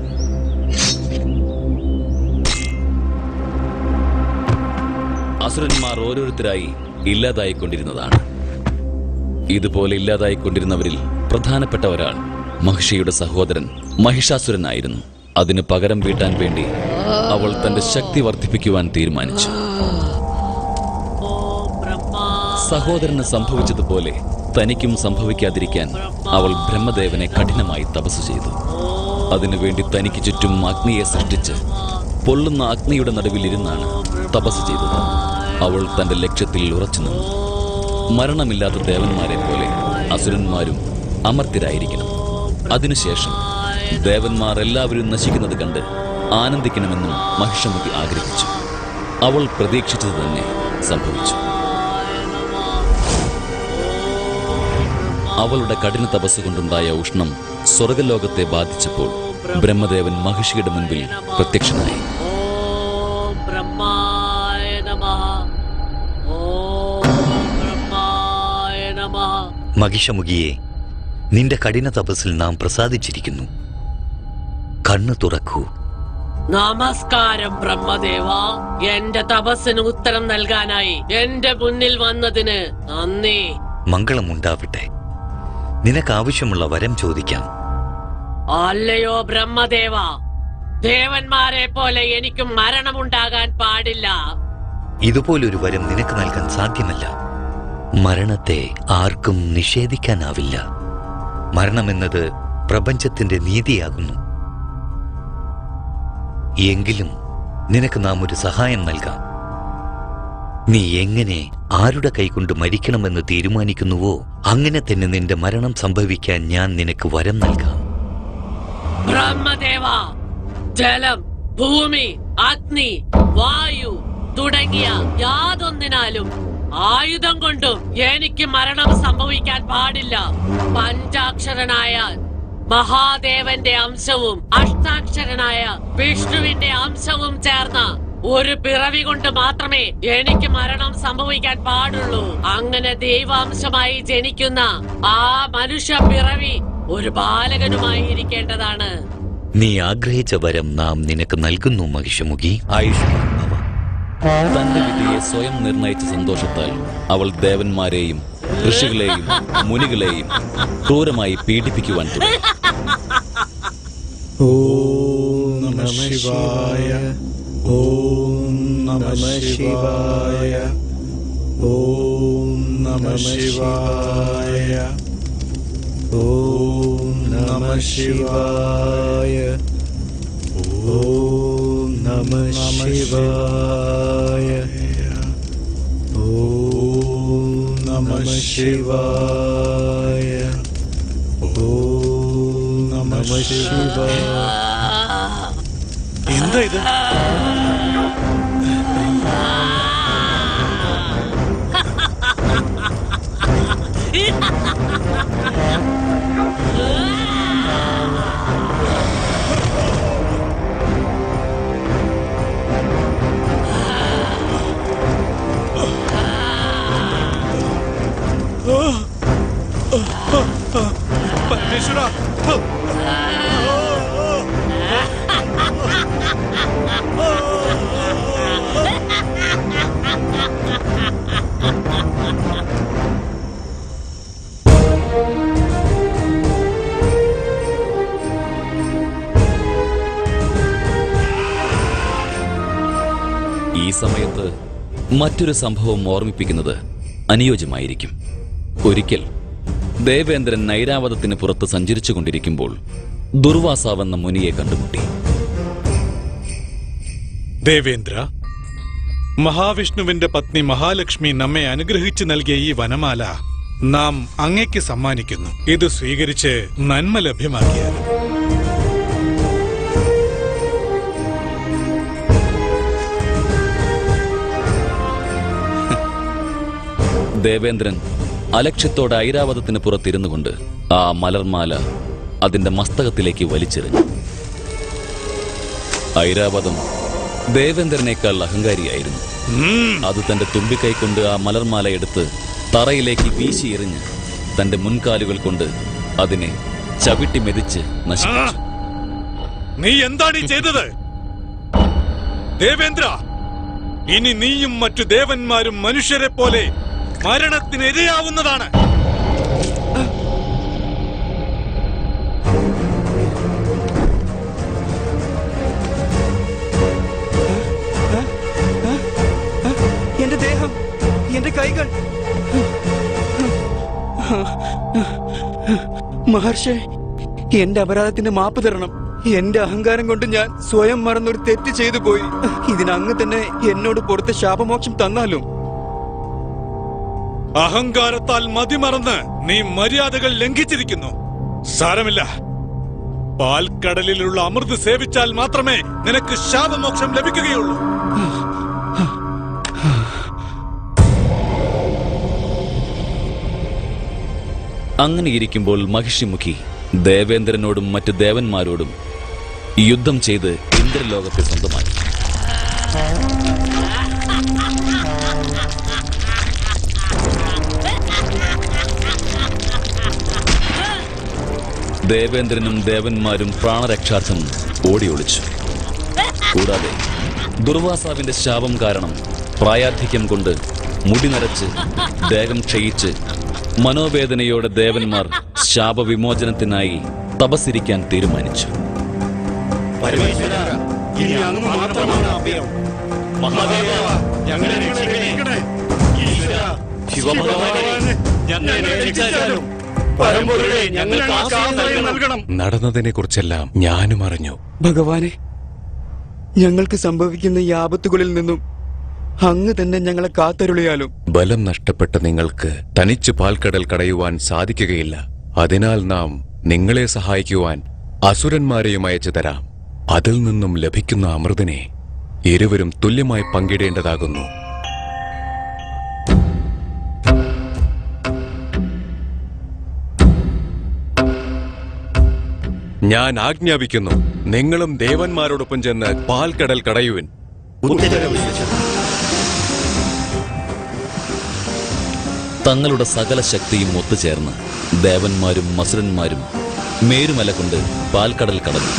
അസുരന്മാർ ഓരോരുത്തരായി ഇല്ലാതായിക്കൊണ്ടിരുന്നതാണ് ഇതുപോലെ ഇല്ലാതായിക്കൊണ്ടിരുന്നവരിൽ പ്രധാനപ്പെട്ട ഒരാൾ മഹിഷിയുടെ സഹോദരൻ മഹിഷാസുരനായിരുന്നു അതിന് പകരം വീട്ടാൻ വേണ്ടി അവൾ തന്റെ ശക്തി വർദ്ധിപ്പിക്കുവാൻ തീരുമാനിച്ചു സഹോദരന് സംഭവിച്ചതുപോലെ തനിക്കും സംഭവിക്കാതിരിക്കാൻ അവൾ ബ്രഹ്മദേവനെ കഠിനമായി തപസ് ചെയ്തു അതിനുവേണ്ടി തനിക്ക് ചുറ്റും അഗ്നിയെ സൃഷ്ടിച്ച് പൊള്ളുന്ന അഗ്നിയുടെ നടുവിൽ ഇരുന്നാണ് തപസ് ചെയ്തത് അവൾ തന്റെ ലക്ഷ്യത്തിൽ ഉറച്ചു നിന്നു മരണമില്ലാത്ത ദേവന്മാരെ പോലെ അസുരന്മാരും അമർത്യരായിരിക്കണം അതിനുശേഷം ദേവന്മാർ എല്ലാവരും നശിക്കുന്നത് കണ്ട് ആനന്ദിക്കണമെന്നും മഹിഷമുഖി ആഗ്രഹിച്ചു അവൾ പ്രതീക്ഷിച്ചത് തന്നെ സംഭവിച്ചു അവളുടെ കഠിന തപസ് കൊണ്ടുണ്ടായ ഉഷ്ണം സ്വർഗലോകത്തെ ബാധിച്ചപ്പോൾ ബ്രഹ്മദേവൻ മഹിഷിയുടെ മുൻപിൽ പ്രത്യക്ഷനായി ബ്രഹ്മായ മഹിഷമുഖിയെ നിന്റെ കഠിന തപസ്സിൽ നാം പ്രസാദിച്ചിരിക്കുന്നു കണ്ണു തുറക്കൂ നമസ്കാരം ബ്രഹ്മദേവ എന്റെ തപസ്സിന് ഉത്തരം നൽകാനായി എന്റെ മുന്നിൽ വന്നതിന് നന്ദി മംഗളമുണ്ടാവട്ടെ നിനക്ക് ആവശ്യമുള്ള വരം ചോദിക്കാം അല്ലയോ ബ്രഹ്മദേവ ദേവന്മാരെ പോലെ എനിക്കും മരണമുണ്ടാകാൻ പാടില്ല ഇതുപോലൊരു വരം നിനക്ക് നൽകാൻ സാധ്യമല്ല മരണത്തെ ആർക്കും നിഷേധിക്കാനാവില്ല മരണമെന്നത് പ്രപഞ്ചത്തിന്റെ നീതിയാകുന്നു എങ്കിലും നിനക്ക് നാം ഒരു സഹായം നൽകാം നീ എങ്ങനെ ആരുടെ കൈകൊണ്ട് മരിക്കണമെന്ന് തീരുമാനിക്കുന്നുവോ അങ്ങനെ തന്നെ നിന്റെ മരണം സംഭവിക്കാൻ ഞാൻ നിനക്ക് വരം നൽകാം ബ്രഹ്മദേവ ജലം ഭൂമി അഗ്നി വായു തുടങ്ങിയ യാതൊന്നിനാലും ആയുധം കൊണ്ടും എനിക്ക് മരണം സംഭവിക്കാൻ പാടില്ല പഞ്ചാക്ഷരനായ മഹാദേവന്റെ അംശവും അഷ്ടാക്ഷരനായ വിഷ്ണുവിന്റെ അംശവും ചേർന്ന ഒരു പിറവി കൊണ്ട് മാത്രമേ എനിക്ക് മരണം സംഭവിക്കാൻ പാടുള്ളൂ അങ്ങനെ ദൈവാംശമായി ജനിക്കുന്ന ആ മനുഷ്യ പിറവി ഒരു ബാലകനുമായി ഇരിക്കേണ്ടതാണ് നീ ആഗ്രഹിച്ച വരം നാം നിനക്ക് നൽകുന്നു മഹിഷമുഖി ആയുഷ്മാൻ ഭവ തന്റെ വിധിയെ സ്വയം നിർണയിച്ച സന്തോഷത്താൽ അവൾ ദേവന്മാരെയും ഋഷികളെയും മുനികളെയും ക്രൂരമായി പീഡിപ്പിക്കുവാൻ തുടങ്ങി ഓം നമ ശിവായ ഓം നമ ശിവായ ഓം നമ ശിവായ ഓം നമ ശിവായ ഓം നമ ശിവായ ഓം നമ ശിവായ ഓം നമ ശിവായ എന്താ ഇത് പരമേശ്വര ഈ സമയത്ത് മറ്റൊരു സംഭവം ഓർമ്മിപ്പിക്കുന്നത് അനുയോജ്യമായിരിക്കും ഒരിക്കൽ ദേവേന്ദ്രൻ നൈരാവതത്തിന് പുറത്ത് സഞ്ചരിച്ചു കൊണ്ടിരിക്കുമ്പോൾ ദുർവാസാവെന്ന മുനിയെ കണ്ടുമുട്ടി ദേവേന്ദ്ര മഹാവിഷ്ണുവിന്റെ പത്നി മഹാലക്ഷ്മി നമ്മെ അനുഗ്രഹിച്ചു നൽകിയ ഈ വനമാല നാം അങ്ങയ്ക്ക് സമ്മാനിക്കുന്നു ഇത് സ്വീകരിച്ച് നന്മ ലഭ്യമാക്കിയാലും ദേവേന്ദ്രൻ അലക്ഷ്യത്തോടെ ഐരാവതത്തിന് പുറത്തിരുന്നു കൊണ്ട് ആ മലർമാല അതിന്റെ മസ്തകത്തിലേക്ക് വലിച്ചെറിഞ്ഞു ഐരാവതം ദേവേന്ദ്രനേക്കാൾ അഹങ്കാരിയായിരുന്നു അത് തന്റെ തുമ്പിക്കൈ കൊണ്ട് ആ മലർമാല എടുത്ത് തറയിലേക്ക് വീശി എറിഞ്ഞ് തന്റെ മുൻകാലുകൾ കൊണ്ട് അതിനെ ചവിട്ടി മെതിച്ച് നശിപ്പിച്ചു നീ എന്താണ് ഈ ചെയ്തത് ദേവേന്ദ്ര ഇനി നീയും മറ്റു ദേവന്മാരും മനുഷ്യരെ പോലെ മരണത്തിന് ഇരയാവുന്നതാണ് എന്റെ ദേഹം എന്റെ കൈകൾ മഹർഷി എന്റെ അപരാധത്തിന്റെ മാപ്പ് തരണം എന്റെ അഹങ്കാരം കൊണ്ട് ഞാൻ സ്വയം മറന്നൊരു തെറ്റ് ചെയ്തു പോയി ഇതിനങ്ങ് തന്നെ എന്നോട് പുറത്ത് ശാപമോക്ഷം തന്നാലും അഹങ്കാരത്താൽ മതിമറന്ന് നീ മര്യാദകൾ ലംഘിച്ചിരിക്കുന്നു സാരമില്ല പാൽക്കടലിലുള്ള അമൃത് സേവിച്ചാൽ മാത്രമേ നിനക്ക് ശാപമോക്ഷം ലഭിക്കുകയുള്ളൂ അങ്ങനെ ഇരിക്കുമ്പോൾ മഹിഷിമുഖി ദേവേന്ദ്രനോടും മറ്റ് ദേവന്മാരോടും യുദ്ധം ചെയ്ത് ഇന്ദ്രലോകത്തെ സ്വന്തമാക്കി ദേവേന്ദ്രനും ദേവന്മാരും പ്രാണരക്ഷാർത്ഥം ഓടിയൊളിച്ചു കൂടാതെ ദുർവാസാവിന്റെ ശാപം കാരണം പ്രായാധിക്യം കൊണ്ട് മുടി നരച്ച് ദേഹം ക്ഷയിച്ച് മനോവേദനയോടെ ദേവന്മാർ ശാപവിമോചനത്തിനായി തപസ്സിരിക്കാൻ തീരുമാനിച്ചു ഇനി അങ്ങ് മാത്രമാണ് അഭയം മഹാദേവ ഞങ്ങളെ രക്ഷിക്കണേ ശിവഭഗവാനെ ഞങ്ങളെ രക്ഷിച്ചാലും പരമ്പൊരുളെ ഞങ്ങൾക്ക് ആശ്രയം നൽകണം നടന്നതിനെ കുറിച്ചെല്ലാം ഞാനും അറിഞ്ഞു ഭഗവാനെ ഞങ്ങൾക്ക് സംഭവിക്കുന്ന ഈ ആപത്തുകളിൽ നിന്നും അങ്ങ് തന്നെ ഞങ്ങളെ കാത്തരുളിയാലും ബലം നഷ്ടപ്പെട്ട നിങ്ങൾക്ക് തനിച്ച് പാൽക്കടൽ കടയുവാൻ സാധിക്കുകയില്ല അതിനാൽ നാം നിങ്ങളെ സഹായിക്കുവാൻ അസുരന്മാരെയും അയച്ചു തരാം അതിൽ നിന്നും ലഭിക്കുന്ന അമൃതിനെ ഇരുവരും തുല്യമായി പങ്കിടേണ്ടതാകുന്നു ഞാൻ ആജ്ഞാപിക്കുന്നു നിങ്ങളും ദേവന്മാരോടൊപ്പം ചെന്ന് പാൽക്കടൽ കടയുവിൻ തങ്ങളുടെ സകല ശക്തിയും ഒത്തുചേർന്ന് ദേവന്മാരും മസുരന്മാരും മേരുമല കൊണ്ട് പാൽക്കടൽ കടന്നു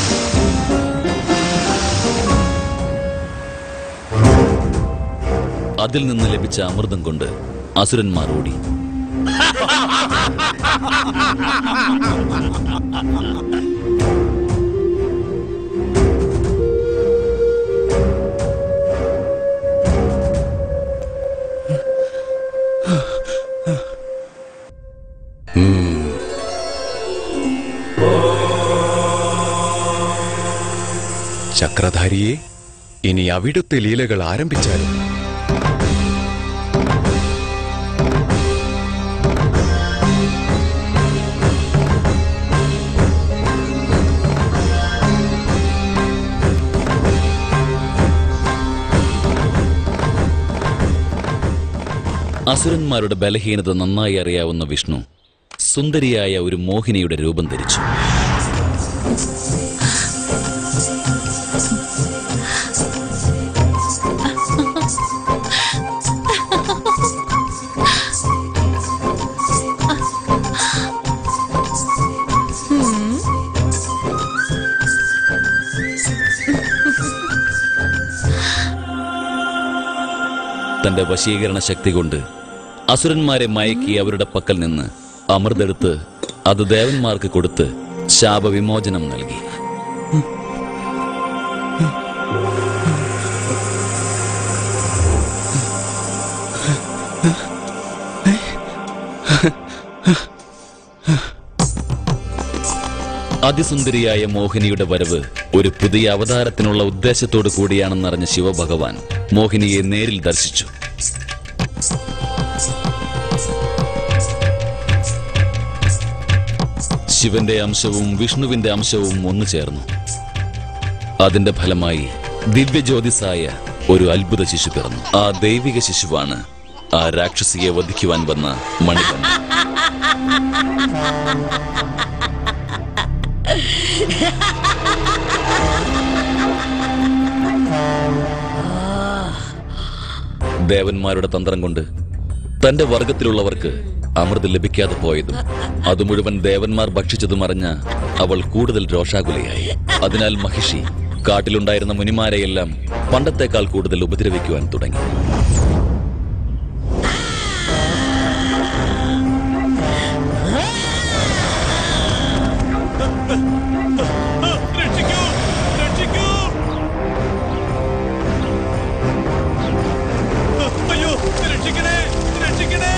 അതിൽ നിന്ന് ലഭിച്ച അമൃതം കൊണ്ട് അസുരന്മാർ ഓടി ചക്രധാരിയെ ഇനി അവിടുത്തെ ലീലകൾ ആരംഭിച്ചാലും അസുരന്മാരുടെ ബലഹീനത നന്നായി അറിയാവുന്ന വിഷ്ണു സുന്ദരിയായ ഒരു മോഹിനിയുടെ രൂപം ധരിച്ചു തന്റെ വശീകരണ ശക്തി കൊണ്ട് അസുരന്മാരെ മയക്കി അവരുടെ പക്കൽ നിന്ന് അമൃതെടുത്ത് അത് ദേവന്മാർക്ക് കൊടുത്ത് ശാപവിമോചനം നൽകി അതിസുന്ദരിയായ മോഹിനിയുടെ വരവ് ഒരു പുതിയ അവതാരത്തിനുള്ള ഉദ്ദേശത്തോടു കൂടിയാണെന്നറിഞ്ഞ ശിവഭഗവാൻ മോഹിനിയെ നേരിൽ ദർശിച്ചു ശിവന്റെ അംശവും വിഷ്ണുവിന്റെ അംശവും ഒന്നു ചേർന്നു അതിന്റെ ഫലമായി ദിവ്യജ്യോതിസായ ഒരു അത്ഭുത ശിശു പിറന്നു ആ ദൈവിക ശിശുവാണ് ആ രാക്ഷസിയെ വധിക്കുവാൻ വന്ന മണികണ്ഠൻ ദേവന്മാരുടെ തന്ത്രം കൊണ്ട് തന്റെ വർഗത്തിലുള്ളവർക്ക് അമൃത് ലഭിക്കാതെ പോയതും അത് മുഴുവൻ ദേവന്മാർ ഭക്ഷിച്ചതും അറിഞ്ഞ അവൾ കൂടുതൽ രോഷാകുലയായി അതിനാൽ മഹിഷി കാട്ടിലുണ്ടായിരുന്ന മുനിമാരെയെല്ലാം പണ്ടത്തേക്കാൾ കൂടുതൽ ഉപദ്രവിക്കുവാൻ തുടങ്ങി രക്ഷിക്കൂ രക്ഷിക്കൂ അയ്യോ രക്ഷിക്കണേ രക്ഷിക്കണേ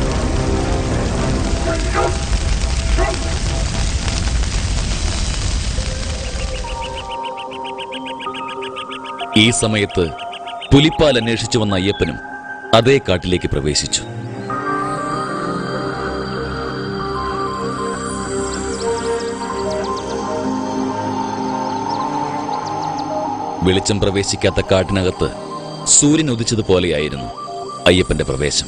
ഈ സമയത്ത് പുലിപ്പാൽ അന്വേഷിച്ചു വന്ന അയ്യപ്പനും അതേ കാട്ടിലേക്ക് പ്രവേശിച്ചു വെളിച്ചം പ്രവേശിക്കാത്ത കാട്ടിനകത്ത് സൂര്യൻ ഉദിച്ചതുപോലെയായിരുന്നു അയ്യപ്പന്റെ പ്രവേശം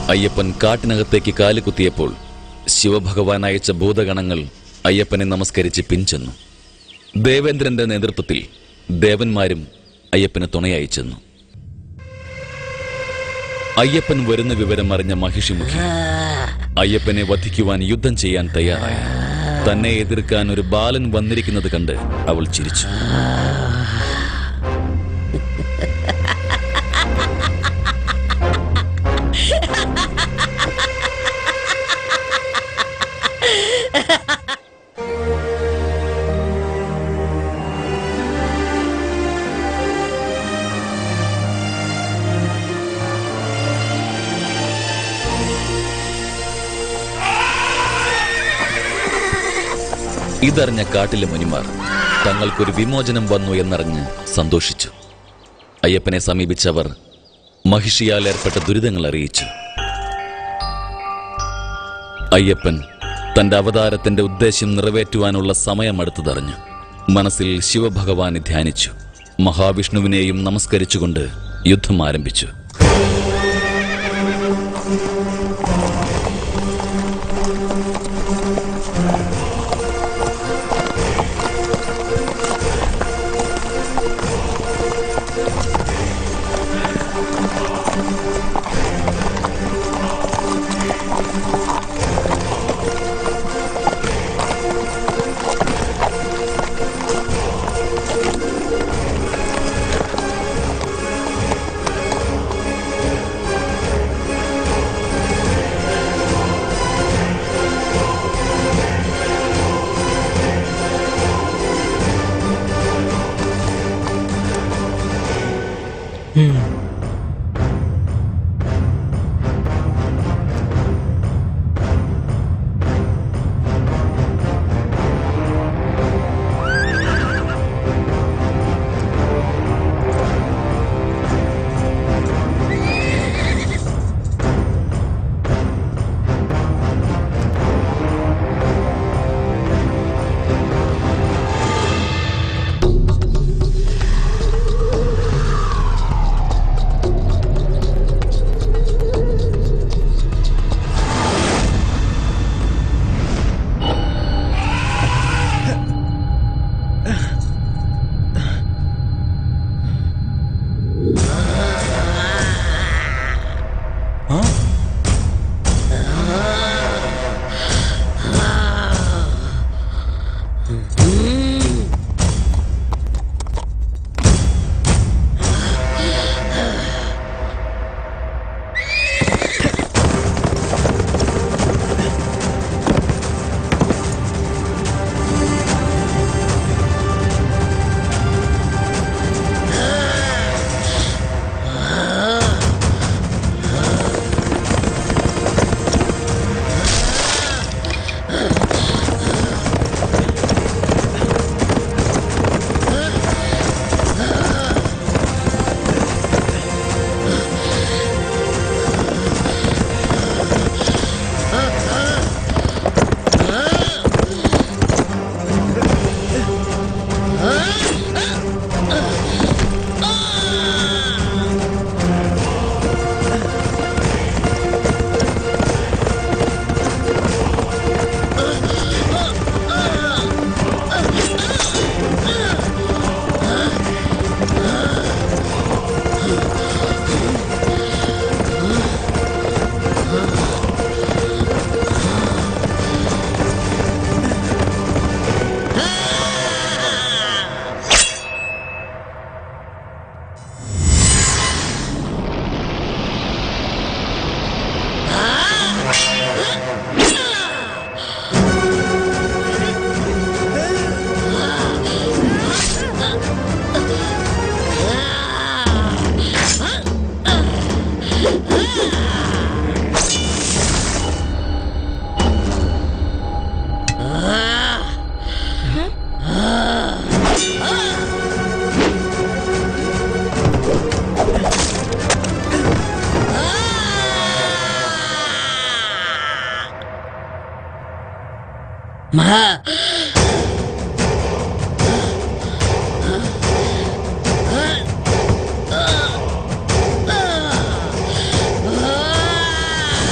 അയ്യപ്പൻ കാട്ടിനകത്തേക്ക് കാലുകുത്തിയപ്പോൾ ശിവഭഗവാൻ അയച്ച ഭൂതഗണങ്ങൾ അയ്യപ്പനെ നമസ്കരിച്ച് പിൻചെന്നു ദേവേന്ദ്രന്റെ നേതൃത്വത്തിൽ ദേവന്മാരും അയ്യപ്പന് തുണയായി ചെന്നു അയ്യപ്പൻ വരുന്ന വിവരം അറിഞ്ഞ മഹിഷിമുഖി അയ്യപ്പനെ വധിക്കുവാൻ യുദ്ധം ചെയ്യാൻ തയ്യാറായി തന്നെ എതിർക്കാൻ ഒരു ബാലൻ വന്നിരിക്കുന്നത് കണ്ട് അവൾ ചിരിച്ചു ഇതറിഞ്ഞ കാട്ടിലെ മുനിമാർ തങ്ങൾക്കൊരു വിമോചനം വന്നു എന്നറിഞ്ഞ് സന്തോഷിച്ചു അയ്യപ്പനെ സമീപിച്ചവർ മഹിഷിയാൽ ഏർപ്പെട്ട ദുരിതങ്ങൾ അറിയിച്ചു അയ്യപ്പൻ തന്റെ അവതാരത്തിന്റെ ഉദ്ദേശ്യം നിറവേറ്റുവാനുള്ള സമയമടുത്തതറിഞ്ഞു മനസ്സിൽ ശിവഭഗവാനെ ധ്യാനിച്ചു മഹാവിഷ്ണുവിനെയും നമസ്കരിച്ചുകൊണ്ട് യുദ്ധം ആരംഭിച്ചു Ah!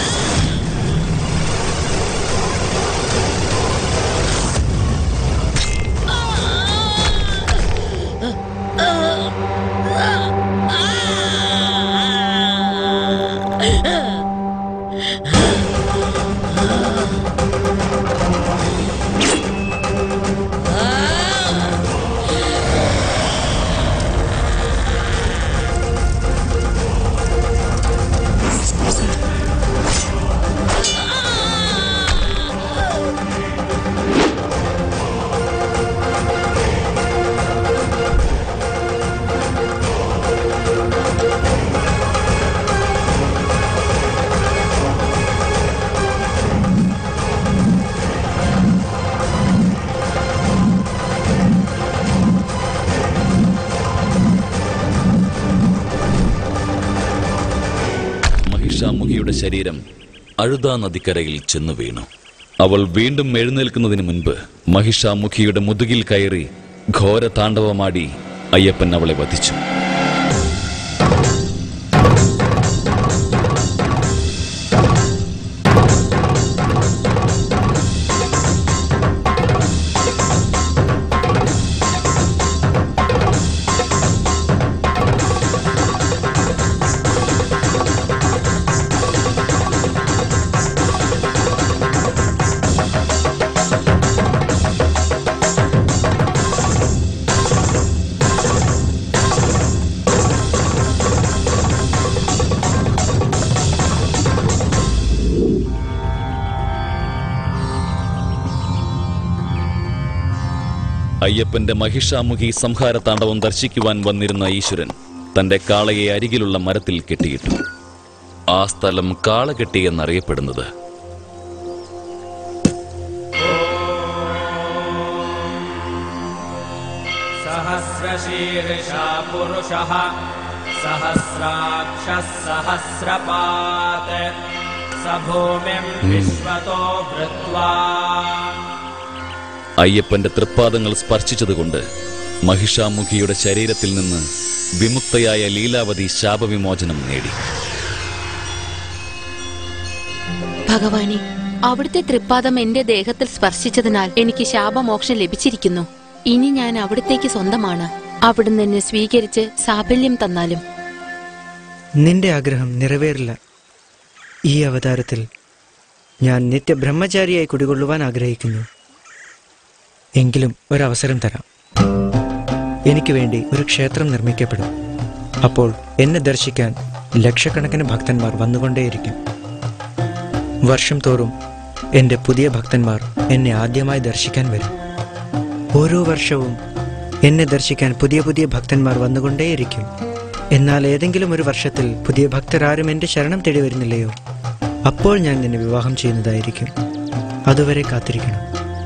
മഹിഷാമുഖിയുടെ ശരീരം അഴുതാ നദിക്കരയിൽ ചെന്നു വീണു അവൾ വീണ്ടും എഴുന്നേൽക്കുന്നതിന് മുൻപ് മഹിഷാമുഖിയുടെ മുതുകിൽ കയറി ഘോര താണ്ഡവമാടി അയ്യപ്പൻ അവളെ വധിച്ചു അയ്യപ്പന്റെ മഹിഷാമുഖി സംഹാര താണ്ഡവം ദർശിക്കുവാൻ വന്നിരുന്ന ഈശ്വരൻ തന്റെ കാളയെ അരികിലുള്ള മരത്തിൽ കെട്ടിയിട്ടു ആ സ്ഥലം കാളകെട്ടി എന്നറിയപ്പെടുന്നത് सहस्रशीर्षा पुरुषः सहस्राक्षः सहस्रपात् स भूमिम् विश्वतो वृत्वा അയ്യപ്പന്റെ തൃപ്പാദങ്ങൾ സ്പർശിച്ചതുകൊണ്ട് മഹിഷാമുഖിയുടെ ശരീരത്തിൽ നിന്ന് വിമുക്തയായ ലീലാവതി ശാപവിമോചനം നേടി ഭഗവാനെ അവിടുത്തെ തൃപ്പാദം എന്റെ ദേഹത്തിൽ സ്പർശിച്ചതിനാൽ എനിക്ക് ശാപമോക്ഷം ലഭിച്ചിരിക്കുന്നു ഇനി ഞാൻ അവിടത്തേക്ക് സ്വന്തമാണ് അവിടുന്ന് എന്നെ സ്വീകരിച്ച് സാഫല്യം തന്നാലും നിന്റെ ആഗ്രഹം നിറവേറില്ല ഈ അവതാരത്തിൽ ഞാൻ നിത്യബ്രഹ്മചാരിയായി കുടികൊള്ളുവാൻ ആഗ്രഹിക്കുന്നു എങ്കിലും ഒരവസരം തരാം എനിക്ക് വേണ്ടി ഒരു ക്ഷേത്രം നിർമ്മിക്കപ്പെടും അപ്പോൾ എന്നെ ദർശിക്കാൻ ലക്ഷക്കണക്കിന് ഭക്തന്മാർ വന്നുകൊണ്ടേയിരിക്കും വർഷം തോറും എൻ്റെ പുതിയ ഭക്തന്മാർ എന്നെ ആദ്യമായി ദർശിക്കാൻ വരും ഓരോ വർഷവും എന്നെ ദർശിക്കാൻ പുതിയ പുതിയ ഭക്തന്മാർ വന്നുകൊണ്ടേയിരിക്കും എന്നാൽ ഏതെങ്കിലും ഒരു വർഷത്തിൽ പുതിയ ഭക്തരാരും എൻ്റെ ശരണം തേടി വരുന്നില്ലയോ അപ്പോൾ ഞാൻ നിന്നെ വിവാഹം ചെയ്യുന്നതായിരിക്കും അതുവരെ കാത്തിരിക്കണം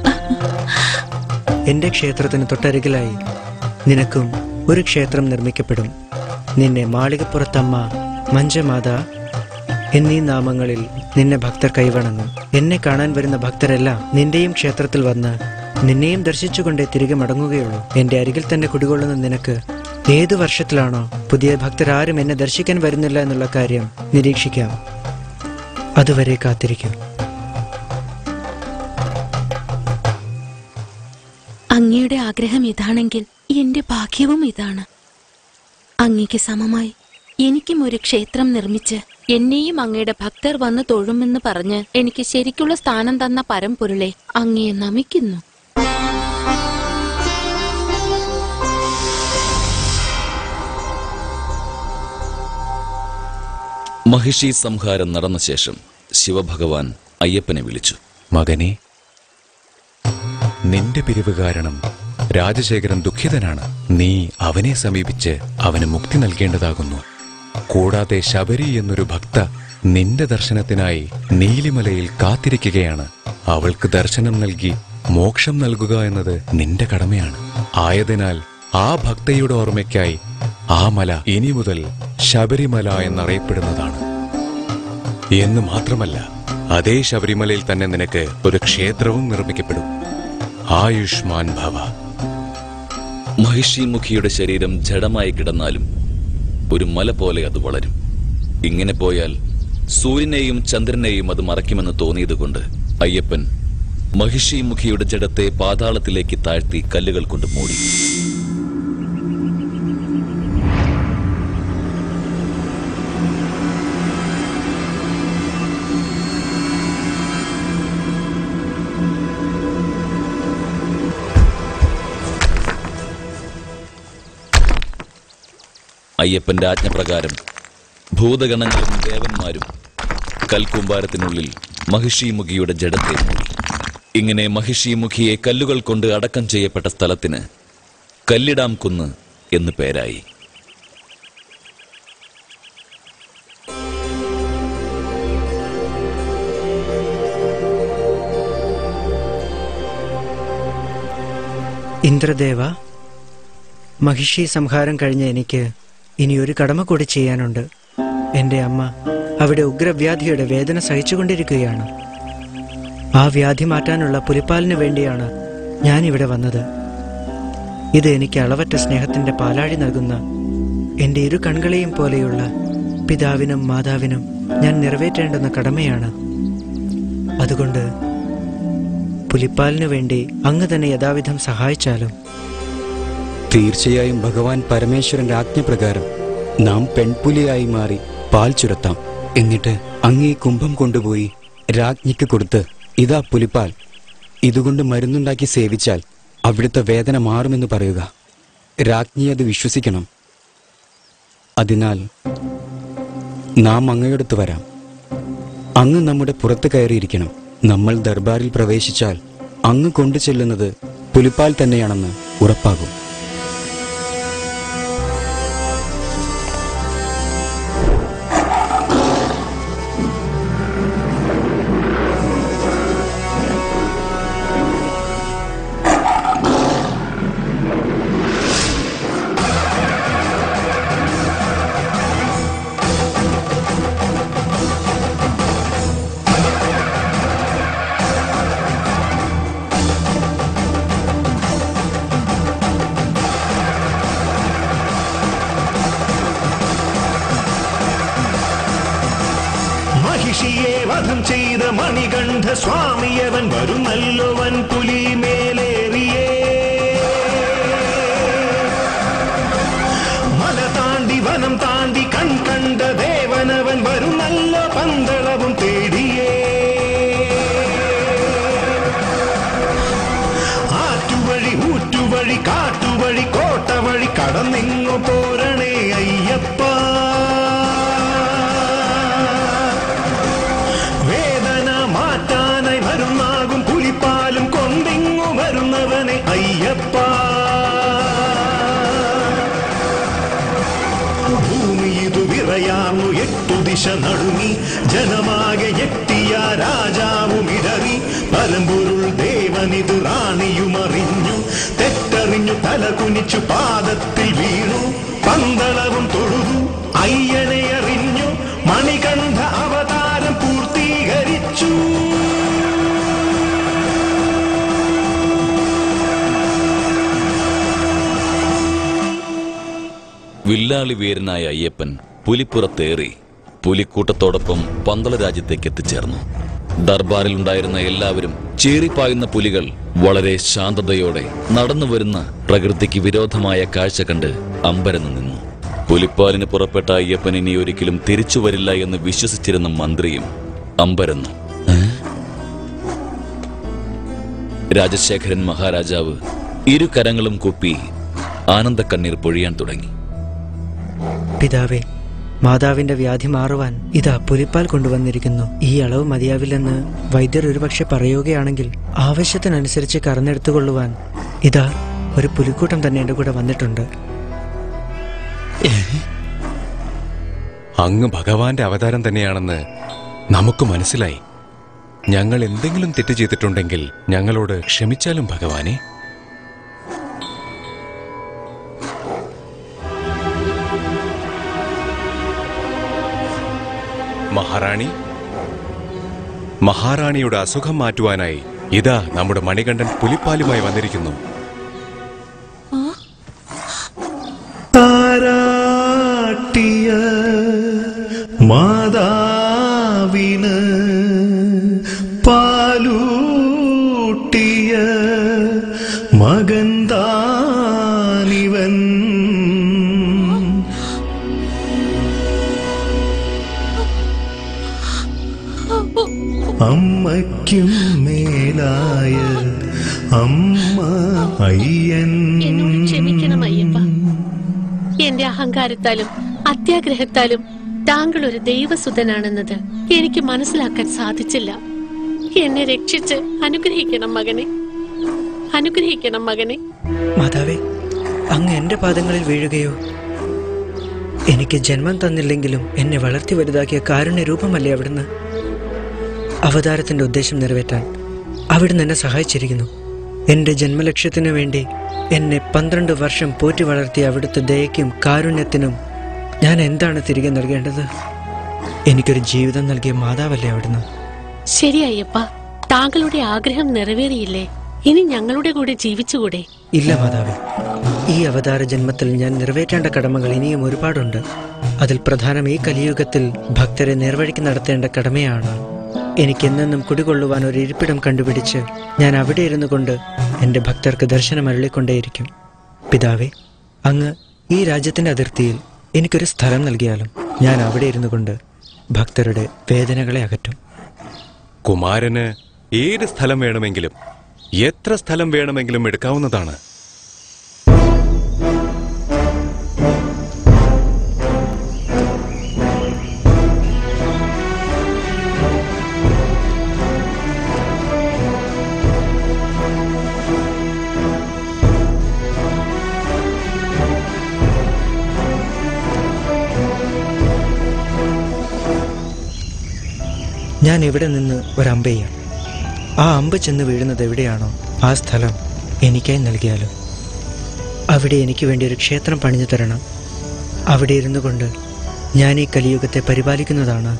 എൻ്റെ ക്ഷേത്രത്തിന് തൊട്ടരികിലായി നിനക്കും ഒരു ക്ഷേത്രം നിർമ്മിക്കപ്പെടും നിന്നെ മാളികപ്പുറത്തമ്മ മഞ്ചമാത എന്നീ നാമങ്ങളിൽ നിന്നെ ഭക്തർ കൈവണങ്ങും എന്നെ കാണാൻ വരുന്ന ഭക്തരെല്ലാം നിന്റെയും ക്ഷേത്രത്തിൽ വന്ന് നിന്നെയും ദർശിച്ചുകൊണ്ടേ തിരികെ മടങ്ങുകയുള്ളൂ എന്റെ അരികിൽ തന്നെ കുടികൊള്ളുന്ന നിനക്ക് ഏതു വർഷത്തിലാണോ പുതിയ ഭക്തരാരും എന്നെ ദർശിക്കാൻ വരുന്നില്ല എന്നുള്ള കാര്യം നിരീക്ഷിക്കാം അതുവരെ കാത്തിരിക്കും അങ്ങയുടെ ആഗ്രഹം ഇതാണെങ്കിൽ എന്റെ ഭാഗ്യവും ഇതാണ് അങ്ങയ്ക്ക് സമമായി എനിക്കും ഒരു ക്ഷേത്രം നിർമ്മിച്ച് എന്നെയും അങ്ങയുടെ ഭക്തർ വന്ന് തൊഴുമെന്ന് പറഞ്ഞ് എനിക്ക് ശരിക്കുള്ള സ്ഥാനം തന്ന പരമ്പൊരുളെ അങ്ങയെ നമിക്കുന്നു മഹിഷി സംഹാരം നടന്ന ശേഷം ശിവഭഗവാൻ അയ്യപ്പനെ വിളിച്ചു മകനെ നിന്റെ പിരിവ് കാരണം രാജശേഖരൻ ദുഃഖിതനാണ് നീ അവനെ സമീപിച്ച് അവന് മുക്തി നൽകേണ്ടതാകുന്നു കൂടാതെ ശബരി എന്നൊരു ഭക്ത നിന്റെ ദർശനത്തിനായി നീലിമലയിൽ കാത്തിരിക്കുകയാണ് അവൾക്ക് ദർശനം നൽകി മോക്ഷം നൽകുക എന്നത് നിന്റെ കടമയാണ് ആയതിനാൽ ആ ഭക്തയുടെ ഓർമ്മയ്ക്കായി ആ മല ഇനി മുതൽ ശബരിമല എന്നറിയപ്പെടുന്നതാണ് എന്ന് മാത്രമല്ല അതേ ശബരിമലയിൽ തന്നെ നിനക്ക് ഒരു ക്ഷേത്രവും നിർമ്മിക്കപ്പെടും ആയുഷ്മാൻ ഭവ മഹിഷിമുഖിയുടെ ശരീരം ജഡമായി കിടന്നാലും ഒരു മല പോലെ അത് വളരും ഇങ്ങനെ പോയാൽ സൂര്യനെയും ചന്ദ്രനെയും അത് മറയ്ക്കുമെന്ന് തോന്നിയതുകൊണ്ട് അയ്യപ്പൻ മഹിഷിമുഖിയുടെ ജഡത്തെ പാതാളത്തിലേക്ക് താഴ്ത്തി കല്ലുകൾ കൊണ്ട് മൂടി അയ്യപ്പന്റെ ആജ്ഞപ്രകാരം ഭൂതഗണങ്ങളും ദേവന്മാരും കൽക്കൂമ്പാരത്തിനുള്ളിൽ മഹിഷീമുഖിയുടെ ജഡത്തെ മൂടി ഇങ്ങനെ മഹിഷീമുഖിയെ കല്ലുകൾ കൊണ്ട് അടക്കം ചെയ്യപ്പെട്ട സ്ഥലത്തിന് കല്ലിടാം കുന്ന് എന്ന് പേരായി ഇന്ദ്രദേവ മഹിഷി സംഹാരം കഴിഞ്ഞ എനിക്ക് ഇനി ഒരു കടമ കൂടി ചെയ്യാനുണ്ട് എൻ്റെ അമ്മ അവിടെ ഉഗ്രവ്യാധിയുടെ വേദന സഹിച്ചുകൊണ്ടിരിക്കുകയാണ് ആ വ്യാധി മാറ്റാനുള്ള പുലിപ്പാലിന് വേണ്ടിയാണ് ഞാൻ ഇവിടെ വന്നത് ഇത് എനിക്ക് അളവറ്റ സ്നേഹത്തിന്റെ പാലാഴി നൽകുന്ന എൻ്റെ ഇരു കൺകളെയും പോലെയുള്ള പിതാവിനും മാതാവിനും ഞാൻ നിറവേറ്റേണ്ടുന്ന കടമയാണ് അതുകൊണ്ട് പുലിപ്പാലിനു വേണ്ടി അങ്ങ് തന്നെ യഥാവിധം സഹായിച്ചാലും തീർച്ചയായും ഭഗവാൻ പരമേശ്വരന്റെ ആജ്ഞപ്രകാരം നാം പെൺപുലിയായി മാറി പാൽ ചുരത്താം എന്നിട്ട് അങ്ങേ കുംഭം കൊണ്ടുപോയി രാജ്ഞിക്ക് കൊടുത്ത് ഇതാ പുലിപ്പാൽ ഇതുകൊണ്ട് മരുന്നുണ്ടാക്കി സേവിച്ചാൽ അവിടുത്തെ വേദന മാറുമെന്ന് പറയുക രാജ്ഞി അത് വിശ്വസിക്കണം അതിനാൽ നാം അങ്ങയോടത്ത് വരാം അങ്ങ് നമ്മുടെ പുറത്ത് കയറിയിരിക്കണം നമ്മൾ ദർബാറിൽ പ്രവേശിച്ചാൽ അങ്ങ് കൊണ്ടു ചെല്ലുന്നത് പുലിപ്പാൽ തന്നെയാണെന്ന് ഉറപ്പാകും മഹിഷിയെ വധം ചെയ്ത മണികണ്ഠ സ്വാമിയവൻ വരുന്നല്ലോവൻ പുലി മേലേറിയേ മല താണ്ടി വനം താണ്ടി കൺ കണ്ട ദേവനവൻ വരുന്നല്ലോ പന്തളവും തേടിയേ ആറ്റുവഴി ഊറ്റുവഴി കാട്ടുവഴി കോട്ട വഴി കടന്നിങ്ങു പോരണേ അയ്യപ്പ വേദന മാറ്റാനായി വരുന്നാകും പുലിപ്പാലും കൊണ്ടിങ്ങു വരുന്നവനെ അയ്യപ്പ ഭൂമി ഇതു വിറയാർന്നു എട്ടു ദിശ നടുങ്ങി ജനമാകെ എത്തിയ രാജാവും ഇടറി പരമ്പൊരുൾ ദേവനിത് റാണിയുമറിഞ്ഞു തെറ്ററിഞ്ഞു തല കുനിച്ചു പാദത്തിൽ വീണു പന്തളവും തൊഴുതു അയ്യനെ അറിഞ്ഞു മണികണ്ഠ അവതാരം പൂർത്തീകരിച്ചു വില്ലാളി വീരനായ അയ്യപ്പൻ പുലിപ്പുറത്തേറി പുലിക്കൂട്ടത്തോടൊപ്പം പന്തള രാജ്യത്തേക്ക് എത്തിച്ചേർന്നു ദർബാറിലുണ്ടായിരുന്ന എല്ലാവരും ചീറിപ്പായുന്ന പുലികൾ വളരെ ശാന്തതയോടെ നടന്നുവരുന്ന പ്രകൃതിക്ക് വിരോധമായ കാഴ്ച കണ്ട് അമ്പരന്ന് നിന്നു പുലിപ്പാലിന് പുറപ്പെട്ട അയ്യപ്പൻ ഇനി ഒരിക്കലും തിരിച്ചു വരില്ല എന്ന് വിശ്വസിച്ചിരുന്ന മന്ത്രിയും അമ്പരന്നു ഏ? രാജശേഖരൻ മഹാരാജാവ് ഇരു കരങ്ങളും കുപ്പി ആനന്ദക്കണ്ണീർ പൊഴിയാൻ തുടങ്ങി പിതാവേ മാതാവിന്റെ വ്യാധി മാറുവാൻ ഇതാ പുലിപ്പാൽ കൊണ്ടുവന്നിരിക്കുന്നു ഈ അളവ് മതിയാവില്ലെന്ന് വൈദ്യർ ഒരുപക്ഷെ പറയുകയാണെങ്കിൽ ആവശ്യത്തിനനുസരിച്ച് കറന്നെടുത്തുകൊള്ളുവാൻ ഇതാ ഒരു പുലിക്കൂട്ടം തന്നെ എന്റെ കൂടെ വന്നിട്ടുണ്ട് അങ്ങ് ഭഗവാന്റെ അവതാരം തന്നെയാണെന്ന് നമുക്ക് മനസ്സിലായി ഞങ്ങൾ എന്തെങ്കിലും തെറ്റ് ചെയ്തിട്ടുണ്ടെങ്കിൽ ഞങ്ങളോട് ക്ഷമിച്ചാലും ഭഗവാനെ മഹാറാണി മഹാറാണിയുടെ അസുഖം മാറ്റുവാനായി ഇതാ നമ്മുടെ മണികണ്ഠൻ പുലിപ്പാലുമായി വന്നിരിക്കുന്നു താരാട്ടിയ മാതാവിന് പാലൂട്ടിയ മകൻ താനിവൻ അമ്മയ്ക്കും മേലായ അമ്മ അയ്യൻ എന്നോട് ക്ഷമിക്കണം അയ്യപ്പ എന്റെ അഹങ്കാരത്താലും അത്യാഗ്രഹത്താലും താങ്കൾ ഒരു ദൈവസുതനാണെന്നത് എനിക്ക് മനസ്സിലാക്കാൻ സാധിച്ചില്ല എന്നെ രക്ഷിച്ച് അനുഗ്രഹിക്കണം മകനെ അനുഗ്രഹിക്കണം മകനെ മാതാവേ അങ്ങ് എന്റെ പാദങ്ങളിൽ വീഴുകയോ എനിക്ക് ജന്മം തന്നില്ലെങ്കിലും എന്നെ വളർത്തി വലുതാക്കിയ കാരുണ്യ രൂപമല്ലേ അവിടുന്ന് അവതാരത്തിന്റെ ഉദ്ദേശം നിറവേറ്റാൻ അവിടുന്ന് എന്നെ സഹായിച്ചിരിക്കുന്നു എന്റെ ജന്മലക്ഷ്യത്തിനു വേണ്ടി എന്നെ പന്ത്രണ്ട് വർഷം പോറ്റി വളർത്തിയ അവിടുത്തെ ദയയ്ക്കും കാരുണ്യത്തിനും ഞാൻ എന്താണ് തിരികെ നൽകേണ്ടത് എനിക്കൊരു ജീവിതം നൽകിയ മാതാവല്ലേ അവിടുന്ന് ശരി അയ്യപ്പ താങ്കളുടെ ആഗ്രഹം നിറവേറിയില്ലേ ഇനി ഞങ്ങളുടെ കൂടെ ജീവിച്ചുകൂടെ ഇല്ല മാതാവേ ഈ അവതാര ജന്മത്തിൽ ഞാൻ നിറവേറ്റേണ്ട കടമകൾ ഇനിയും ഒരുപാടുണ്ട് അതിൽ പ്രധാനം ഈ കലിയുഗത്തിൽ ഭക്തരെ നേർവഴിക്ക് നടത്തേണ്ട കടമയാണ് എനിക്ക് എന്നെന്നും കുടികൊള്ളുവാൻ ഒരു ഇരിപ്പിടം കണ്ടുപിടിച്ച് ഞാൻ അവിടെ ഇരുന്നു കൊണ്ട് എൻ്റെ ഭക്തർക്ക് ദർശനം അരുളിക്കൊണ്ടേയിരിക്കും പിതാവേ അങ്ങ് ഈ രാജ്യത്തിൻ്റെ അതിർത്തിയിൽ എനിക്കൊരു സ്ഥലം നൽകിയാലും ഞാൻ അവിടെ ഇരുന്നു കൊണ്ട് ഭക്തരുടെ വേദനകളെ അകറ്റും കുമാരന് ഏത് സ്ഥലം വേണമെങ്കിലും എത്ര സ്ഥലം വേണമെങ്കിലും എടുക്കാവുന്നതാണ് ഞാൻ ഇവിടെ നിന്ന് ഒരു അമ്പ ചെയ്യാം ആ അമ്പ് ചെന്ന് വീഴുന്നത് എവിടെയാണോ ആ സ്ഥലം എനിക്കായി നൽകിയാലും അവിടെ എനിക്ക് വേണ്ടി ഒരു ക്ഷേത്രം പണിഞ്ഞു തരണം അവിടെ ഇരുന്നു കൊണ്ട് ഞാൻ ഈ കലിയുഗത്തെ പരിപാലിക്കുന്നതാണ്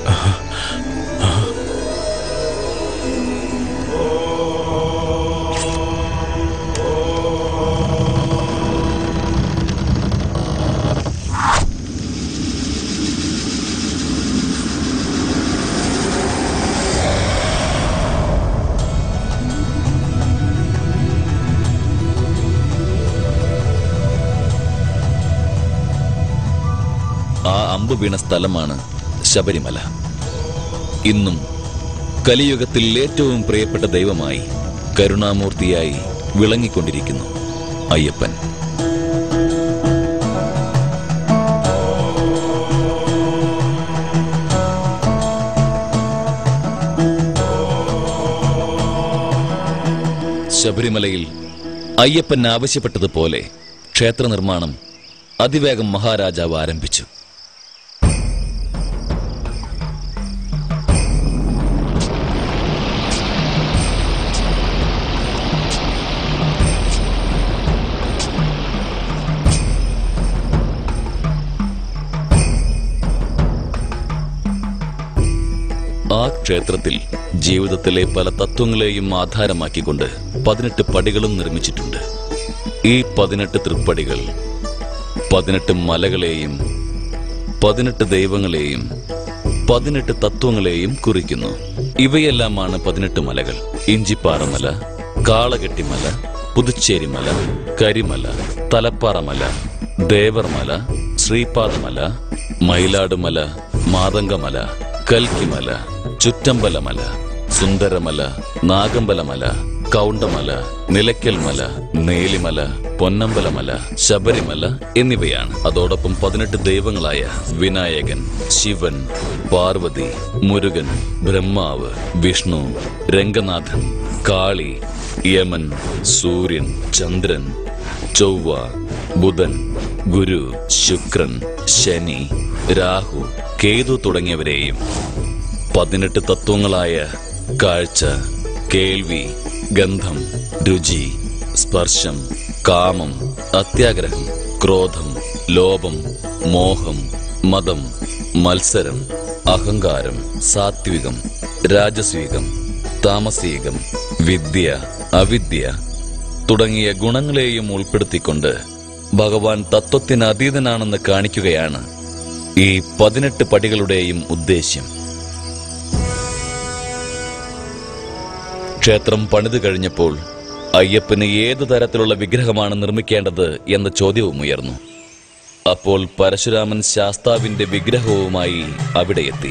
ആ അമ്പ് വീണ സ്ഥലമാണ് ശബരിമല ഇന്നും കലിയുഗത്തിൽ ഏറ്റവും പ്രിയപ്പെട്ട ദൈവമായി കരുണാമൂർത്തിയായി വിളങ്ങിക്കൊണ്ടിരിക്കുന്നു അയ്യപ്പൻ ശബരിമലയിൽ അയ്യപ്പൻ ആവശ്യപ്പെട്ടതുപോലെ ക്ഷേത്ര നിർമ്മാണം അതിവേഗം മഹാരാജാവ് ആരംഭിച്ചു ആ ക്ഷേത്രത്തിൽ ജീവിതത്തിലെ പല തത്വങ്ങളെയും ആധാരമാക്കിക്കൊണ്ട് പതിനെട്ട് പടികളും നിർമ്മിച്ചിട്ടുണ്ട് ഈ പതിനെട്ട് തൃപ്പടികൾ പതിനെട്ട് മലകളെയും പതിനെട്ട് ദൈവങ്ങളെയും പതിനെട്ട് തത്വങ്ങളെയും കുറിക്കുന്നു ഇവയെല്ലാമാണ് പതിനെട്ട് മലകൾ ഇഞ്ചിപ്പാറമല കാളകെട്ടിമല പുതുച്ചേരിമല കരിമല തലപ്പാറമല ദേവർമല ശ്രീപാദമല മയിലാടുമല മാതങ്കമല കൽക്കിമല ചുറ്റമ്പലമല സുന്ദരമല നാഗമ്പലമല കൗണ്ടമല നിലയ്ക്കൽമല നേലിമല പൊന്നമ്പലമല ശബരിമല എന്നിവയാണ് അതോടൊപ്പം പതിനെട്ട് ദൈവങ്ങളായ വിനായകൻ ശിവൻ പാർവതി മുരുകൻ ബ്രഹ്മാവ് വിഷ്ണു രംഗനാഥൻ കാളി യമൻ സൂര്യൻ ചന്ദ്രൻ ചൊവ്വ ബുധൻ ഗുരു ശുക്രൻ ശനി രാഹു കേതു തുടങ്ങിയവരെയും പതിനെട്ട് തത്വങ്ങളായ കാഴ്ച കേൾവി ഗന്ധം രുചി സ്പർശം കാമം അത്യാഗ്രഹം ക്രോധം ലോപം മോഹം മതം മത്സരം അഹങ്കാരം സാത്വികം രാജസ്വീകം താമസീകം വിദ്യ അവിദ്യ തുടങ്ങിയ ഗുണങ്ങളെയും ഉൾപ്പെടുത്തിക്കൊണ്ട് ഭഗവാൻ തത്വത്തിന് അതീതനാണെന്ന് കാണിക്കുകയാണ് ഈ പതിനെട്ട് പടികളുടെയും ഉദ്ദേശ്യം ക്ഷേത്രം പണിതു കഴിഞ്ഞപ്പോൾ അയ്യപ്പന് ഏതു തരത്തിലുള്ള വിഗ്രഹമാണ് നിർമ്മിക്കേണ്ടത് എന്ന ചോദ്യവും ഉയർന്നു അപ്പോൾ പരശുരാമൻ ശാസ്താവിന്റെ വിഗ്രഹവുമായി അവിടെ എത്തി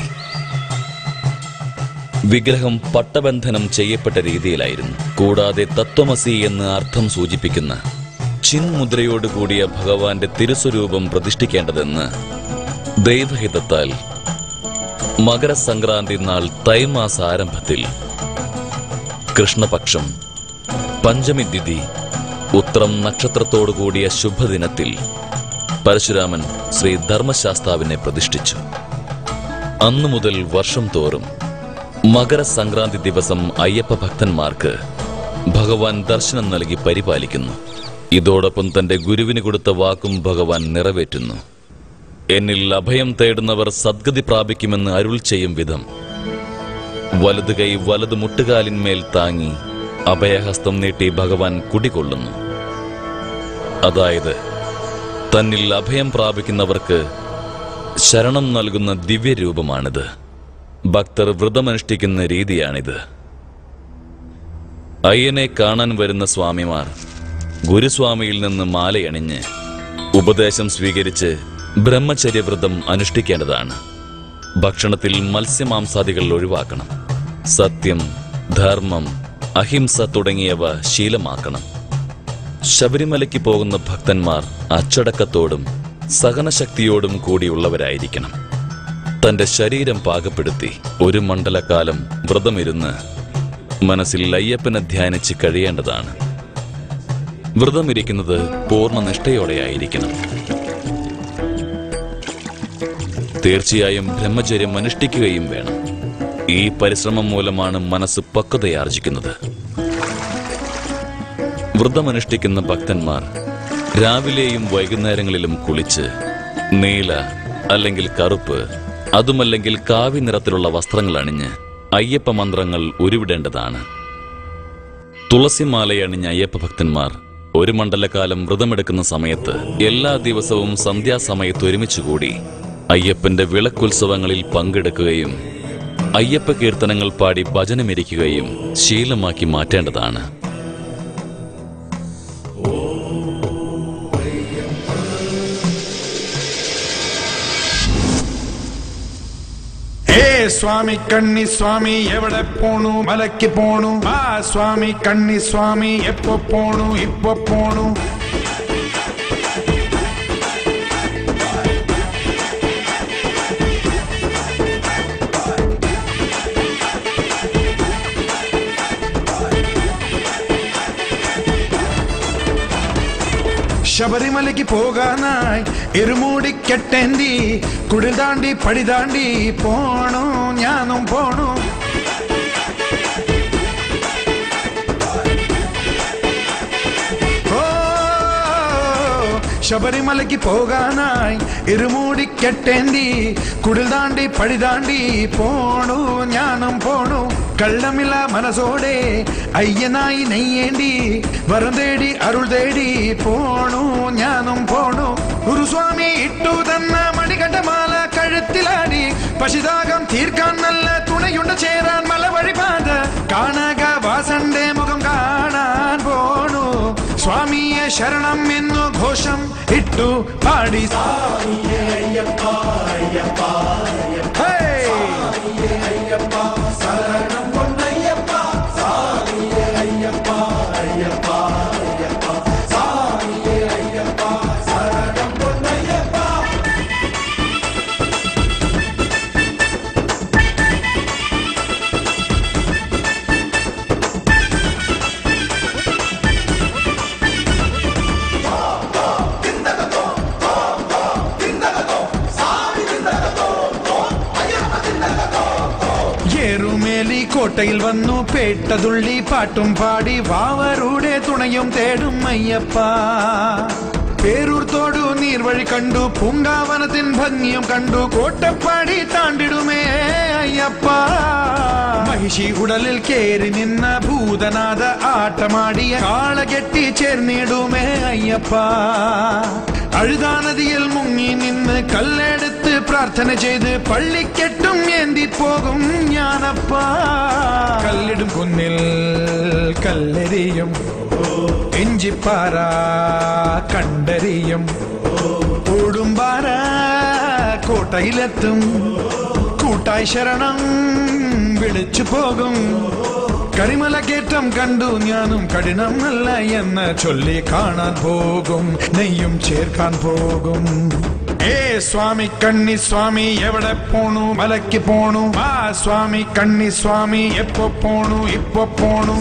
വിഗ്രഹം പട്ടബന്ധനം ചെയ്യപ്പെട്ട രീതിയിലായിരുന്നു കൂടാതെ തത്വമസി എന്ന് അർത്ഥം സൂചിപ്പിക്കുന്ന ചിൻമുദ്രയോട് കൂടിയ ഭഗവാന്റെ തിരുസ്വരൂപം പ്രതിഷ്ഠിക്കേണ്ടതെന്ന് ദൈവഹിതത്താൽ മകരസംക്രാന്തി നാൾ തൈമാസ ആരംഭത്തിൽ കൃഷ്ണപക്ഷം പഞ്ചമി തിഥി ഉത്രം നക്ഷത്രത്തോടു കൂടിയ ശുഭദിനത്തിൽ പരശുരാമൻ ശ്രീ ധർമ്മശാസ്താവിനെ പ്രതിഷ്ഠിച്ചു അന്നു മുതൽ വർഷം തോറും മകരസംക്രാന്തി ദിവസം അയ്യപ്പ ഭക്തന്മാർക്ക് ഭഗവാൻ ദർശനം നൽകി പരിപാലിക്കുന്നു ഇതോടൊപ്പം തന്റെ ഗുരുവിന് കൊടുത്ത വാക്കും ഭഗവാൻ നിറവേറ്റുന്നു എന്നിൽ അഭയം തേടുന്നവർ സദ്ഗതി പ്രാപിക്കുമെന്ന് അരുൾ ചെയ്യും വിധം വലതു കൈ വലതു മുട്ടുകാലിന്മേൽ താങ്ങി അഭയഹസ്തം നീട്ടി ഭഗവാൻ കുടികൊള്ളുന്നു അതായത് തന്നിൽ അഭയം പ്രാപിക്കുന്നവർക്ക് ശരണം നൽകുന്ന ദിവ്യരൂപമാണിത് ഭക്തർ വ്രതമനുഷ്ഠിക്കുന്ന രീതിയാണിത് അയ്യനെ കാണാൻ വരുന്ന സ്വാമിമാർ ഗുരുസ്വാമിയിൽ നിന്ന് മാലയണിഞ്ഞ് ഉപദേശം സ്വീകരിച്ച് ബ്രഹ്മചര്യവ്രതം അനുഷ്ഠിക്കേണ്ടതാണ് ഭക്ഷണത്തിൽ മത്സ്യമാംസാദികൾ ഒഴിവാക്കണം സത്യം ധർമ്മം അഹിംസ തുടങ്ങിയവ ശീലമാക്കണം ശബരിമലയ്ക്ക് പോകുന്ന ഭക്തന്മാർ അച്ചടക്കത്തോടും സഹനശക്തിയോടും കൂടിയുള്ളവരായിരിക്കണം തന്റെ ശരീരം പാകപ്പെടുത്തി ഒരു മണ്ഡലക്കാലം വ്രതമിരുന്ന് മനസ്സിൽ അയ്യപ്പനെ ധ്യാനിച്ച് കഴിയേണ്ടതാണ് വ്രതമിരിക്കുന്നത് പൂർണ്ണ നിഷ്ഠയോടെയായിരിക്കണം തീർച്ചയായും ബ്രഹ്മചര്യം അനുഷ്ഠിക്കുകയും വേണം ഈ പരിശ്രമം മൂലമാണ് മനസ്സ് പക്വതയാർജിക്കുന്നത് വ്രതമനുഷ്ഠിക്കുന്ന ഭക്തന്മാർ രാവിലെയും വൈകുന്നേരങ്ങളിലും കുളിച്ച് നീല അല്ലെങ്കിൽ കറുപ്പ് അതുമല്ലെങ്കിൽ കാവി നിറത്തിലുള്ള വസ്ത്രങ്ങൾ അണിഞ്ഞ് അയ്യപ്പ മന്ത്രങ്ങൾ ഉരുവിടേണ്ടതാണ് തുളസിമാലയണിഞ്ഞ അയ്യപ്പ ഭക്തന്മാർ ഒരു മണ്ഡലകാലം വ്രതമെടുക്കുന്ന സമയത്ത് എല്ലാ ദിവസവും സന്ധ്യാസമയത്ത് ഒരുമിച്ചുകൂടി അയ്യപ്പന്റെ വിളക്കുത്സവങ്ങളിൽ പങ്കെടുക്കുകയും അയ്യപ്പ കീർത്തനങ്ങൾ പാടി ഭജനമിരിക്കുകയും ശീലമാക്കി മാറ്റേണ്ടതാണ് ഏ സ്വാമി കണ്ണി സ്വാമി എവിടെ പോണു മലയ്ക്ക് പോണു ആ സ്വാമി കണ്ണി സ്വാമി എപ്പോ പോണു ഇപ്പൊ പോണു ശബരിമലയ്ക്ക് പോകാനായി എരുമൂടി കെട്ടേന്തി കുടിൽ താണ്ടി പടി താണ്ടി പോണു ഞാനും പോണു ഓ, ശബരിമലയ്ക്ക് പോകാനായി ഇരുമൂടി കെട്ടേന്തി കുടിൽ താണ്ടി പടി താണ്ടി പോണു ഞാനും പോണു കള്ളമില്ല മനസ്സോടെ അയ്യനായി നെയ്യേണ്ടി വരം തേടി അരുൾ തേടി പോണു ഞാനും പോണു ഗുരുസ്വാമി ഇട്ടു തന്ന മണികണ്ഠമാല കഴുത്തിലാടി പശിതാകം തീർക്കാൻ നല്ല തുണയുണ്ട് ചേരാൻ മല വഴിപാത കാണാക വാസന്റെ മുഖം കാണാൻ പോണു സ്വാമിയെ ശരണം എന്നു ഘോഷം ഇട്ടു പാടി ഹേയ്! ഏറുമേലി കോട്ടയിൽ വന്നു പേട്ടതുള്ളി പാട്ടും പാടി വാവരുടെ തുണയും തേടും അയ്യപ്പ പേരൂർ തോടു നീർവഴി കണ്ടു പൂങ്കാവനത്തിൻ ഭംഗിയും കണ്ടു കോട്ടപ്പാടി താണ്ടിടുമേ അയ്യപ്പ മഹിഷി ഉടലിൽ കേറി നിന്ന ഭൂതനാഥ ആട്ടമാടിയ കാളകെട്ടി ചേർന്നിടുമേ അയ്യപ്പ അഴുതാ നദിയിൽ മുങ്ങി നിന്ന് കല്ലെടുത്ത് പ്രാർത്ഥന ചെയ്ത് പള്ളിക്കെട്ടും ഏന്തി പോകും ഞാനപ്പ കല്ലിടും കുന്നിൽ കല്ലെറിയും എഞ്ചിപ്പാറ കണ്ടറിയും ഓടുംപാറ കോട്ടയിലെത്തും കൂട്ടായി ശരണം വിളിച്ചു പോകും കരിമല കേറ്റം കണ്ടു ഞാനും കഠിനം അല്ല എന്ന് ചൊല്ലി കാണാൻ പോകും നെയ്യും ചേർക്കാൻ പോകും ഏ സ്വാമി കണ്ണി സ്വാമി എവിടെ പോണു മലയ്ക്ക് പോണു ആ സ്വാമി കണ്ണി സ്വാമി എപ്പോ പോണു ഇപ്പൊ പോണു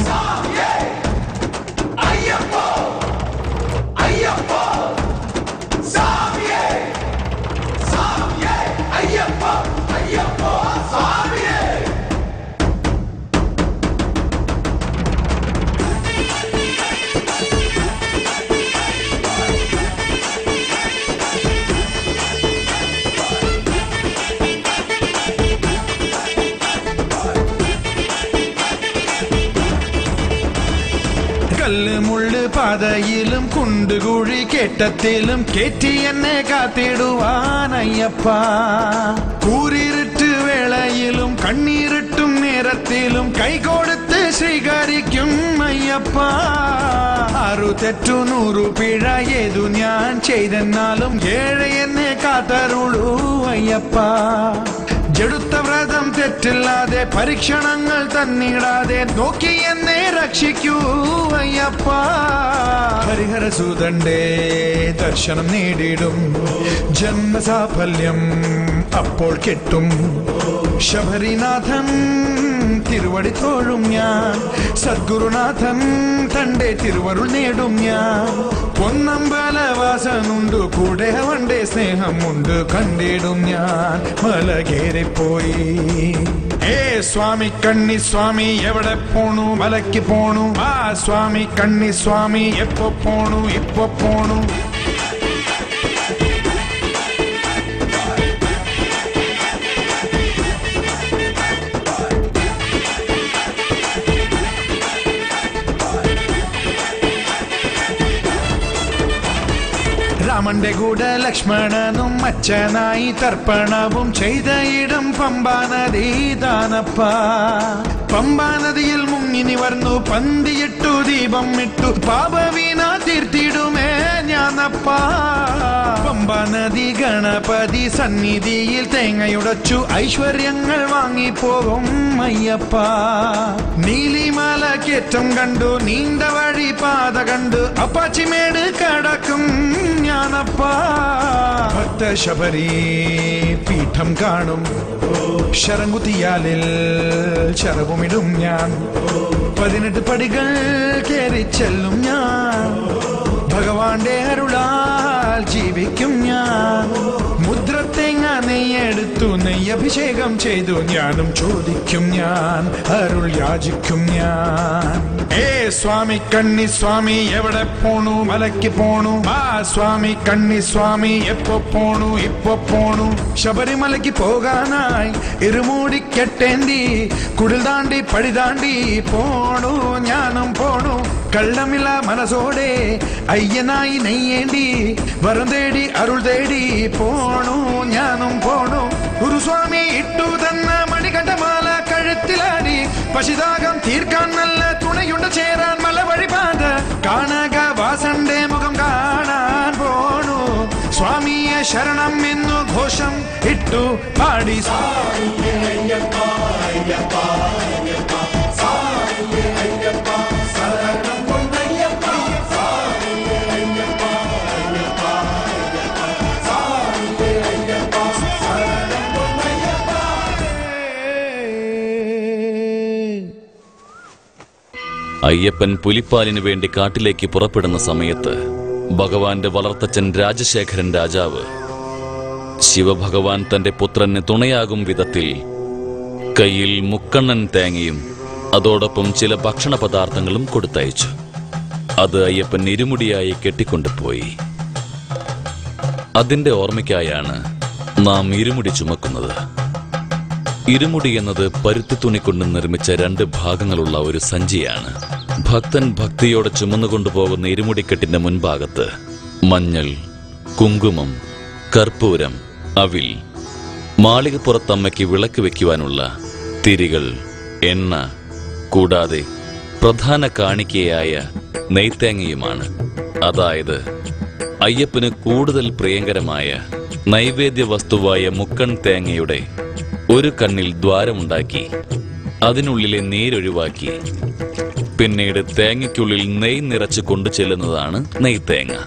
കല്ല് മുള്ള് പാതയിലും കുണ്ടുകുഴി കേട്ടത്തിലും കേറ്റി എന്നെ കാത്തിടുവാനയ്യപ്പ കൂരിരുട്ട് വേളയിലും കണ്ണീരിട്ടും നേരത്തിലും കൈകൊടുത്ത് സ്വീകരിക്കും അയ്യപ്പ ആറു തെറ്റു നൂറു പിഴ ഏതു ഞാൻ ചെയ്തെന്നാലും ഏഴ് എന്നെ കാത്തരുളൂ അയ്യപ്പ ജടുത്ത വ്രതം തെറ്റില്ലാതെ പരീക്ഷണങ്ങൾ തന്നിടാതെ നോക്കി എന്നെ രക്ഷിക്കൂ അയ്യപ്പ ഹരിഹരസൂതന്റെ ദർശനം നേടിയിടും ജന്മസാഫല്യം അപ്പോൾ കെട്ടും ശബരിനാഥൻ തിരുവടി തോഴും ഞാൻ സദ്ഗുരുനാഥൻ തന്റെ തിരുവരുൾ നേടും ഞാൻ പൊന്നമ്പലവാസനുണ്ട് കൂടെ അവന്റെ സ്നേഹമുണ്ട് കണ്ടിടും ഞാൻ മല കയറിപ്പോയി ഏ സ്വാമി കണ്ണി സ്വാമി എവിടെ പോണു മലയ്ക്ക് പോണു ആ സ്വാമി കണ്ണി സ്വാമി എപ്പോ പോണു ഇപ്പൊ പോണു രാമന്റെ കൂടെ ലക്ഷ്മണനും അച്ഛനായി തർപ്പണവും ചെയ്ത ഇടം പമ്പാനദി ദാനപ്പ പമ്പാനദിയിൽ മുങ്ങി നിവർന്നു പന്തിയിട്ടു ദീപം ഇട്ടു പാപവീന തീർത്തിടുമേ ഞാനപ്പ പമ്പാനദി ഗണപതി സന്നിധിയിൽ തേങ്ങയുടച്ചു ഐശ്വര്യങ്ങൾ വാങ്ങിപ്പോകും അയ്യപ്പ നീലിമല കേറ്റം കണ്ടു നീണ്ട വഴി പാത കണ്ടു അപ്പാച്ചിമേട് കടക്കും ഞാനപ്പ ഭക്ത ശബരി പീഠം കാണും ശരംകുത്തിയാലിൽ ശരവുമിടും ഞാൻ പതിനെട്ട് പടികൾ കയറി ചെല്ലും ഞാൻ ഭഗവാന്റെ അരുളാൽ ജീവിക്കും ഞാൻ മുദ്രത്തേങ്ങ നെയ്യെടുത്തു നെയ്യഭിഷേകം ചെയ്തു ഞാനും ചോദിക്കും ഞാൻ അരുൾ യാചിക്കും ഞാൻ ഏ സ്വാമി കണ്ണി സ്വാമി എവിടെ പോണു മലയ്ക്ക് പോണു ആ സ്വാമി കണ്ണി സ്വാമി എപ്പോ പോണു ഇപ്പൊ പോണു ശബരിമലയ്ക്ക് പോകാനായി ഇരുമൂടി കെട്ടേന്തി കുടിൽ താണ്ടി പടി താണ്ടി പോണു ഞാനും പോണു കള്ളമില്ല മനസ്സോടെ അയ്യനായി നെയ്യേണ്ടി വരം തേടി അരുൾ തേടി പോണു ഞാനും പോണു ഗുരുസ്വാമി ഇട്ടു തന്ന മണികണ്ഠമാല കഴുത്തിലാടി പശുദാകം തീർക്കാൻ നല്ല തുണയുണ്ട് ചേരാൻ മല വഴിപാത കാണക വാസന്റെ മുഖം കാണാൻ പോണു സ്വാമിയെ ശരണം എന്നു ഘോഷം ഇട്ടു പാടി സ്വാമിയെ അയ്യപ്പ അയ്യപ്പ അയ്യപ്പ സ്വാമിയെ അയ്യപ്പ ശരണം പൊന്നയ്യപ്പ സ്വാമിയെ അയ്യപ്പ അയ്യപ്പ അയ്യപ്പ സ്വാമിയെ അയ്യപ്പ ശരണം പൊന്നയ്യപ്പ അയ്യപ്പൻ പുലിപ്പാലിനു വേണ്ടി കാട്ടിലേക്ക് പുറപ്പെടുന്ന സമയത്ത് ഭഗവാന്റെ വളർത്തച്ഛൻ രാജശേഖരൻ രാജാവ് ശിവഭഗവാൻ തന്റെ പുത്രന് തുണയാകും വിധത്തിൽ കയ്യിൽ മുക്കണ്ണൻ തേങ്ങയും അതോടൊപ്പം ചില ഭക്ഷണ പദാർത്ഥങ്ങളും കൊടുത്തയച്ചു അത് അയ്യപ്പൻ ഇരുമുടിയായി കെട്ടിക്കൊണ്ടുപോയി അതിന്റെ ഓർമ്മയ്ക്കായാണ് നാം ഇരുമുടി ചുമക്കുന്നത് ഇരുമുടി എന്നത് പരുത്തി തുണി കൊണ്ട് നിർമ്മിച്ച രണ്ട് ഭാഗങ്ങളുള്ള ഒരു സഞ്ചിയാണ് ഭക്തൻ ഭക്തിയോടെ ചുമന്നുകൊണ്ടുപോകുന്ന ഇരുമുടിക്കെട്ടിന്റെ മുൻഭാഗത്ത് മഞ്ഞൾ കുങ്കുമം കർപ്പൂരം അവിൽ മാളികപ്പുറത്തമ്മയ്ക്ക് വിളക്ക് വെക്കുവാനുള്ള തിരികൾ എണ്ണ കൂടാതെ പ്രധാന കാണിക്കയായ നെയ്ത്തേങ്ങയുമാണ് അതായത് അയ്യപ്പന് കൂടുതൽ പ്രിയങ്കരമായ നൈവേദ്യ വസ്തുവായ മുക്കൺ തേങ്ങയുടെ ഒരു കണ്ണിൽ ദ്വാരമുണ്ടാക്കി അതിനുള്ളിലെ നീരൊഴിവാക്കി പിന്നീട് തേങ്ങയ്ക്കുള്ളിൽ നെയ് നിറച്ച് കൊണ്ടു ചെല്ലുന്നതാണ് നെയ്തേങ്ങ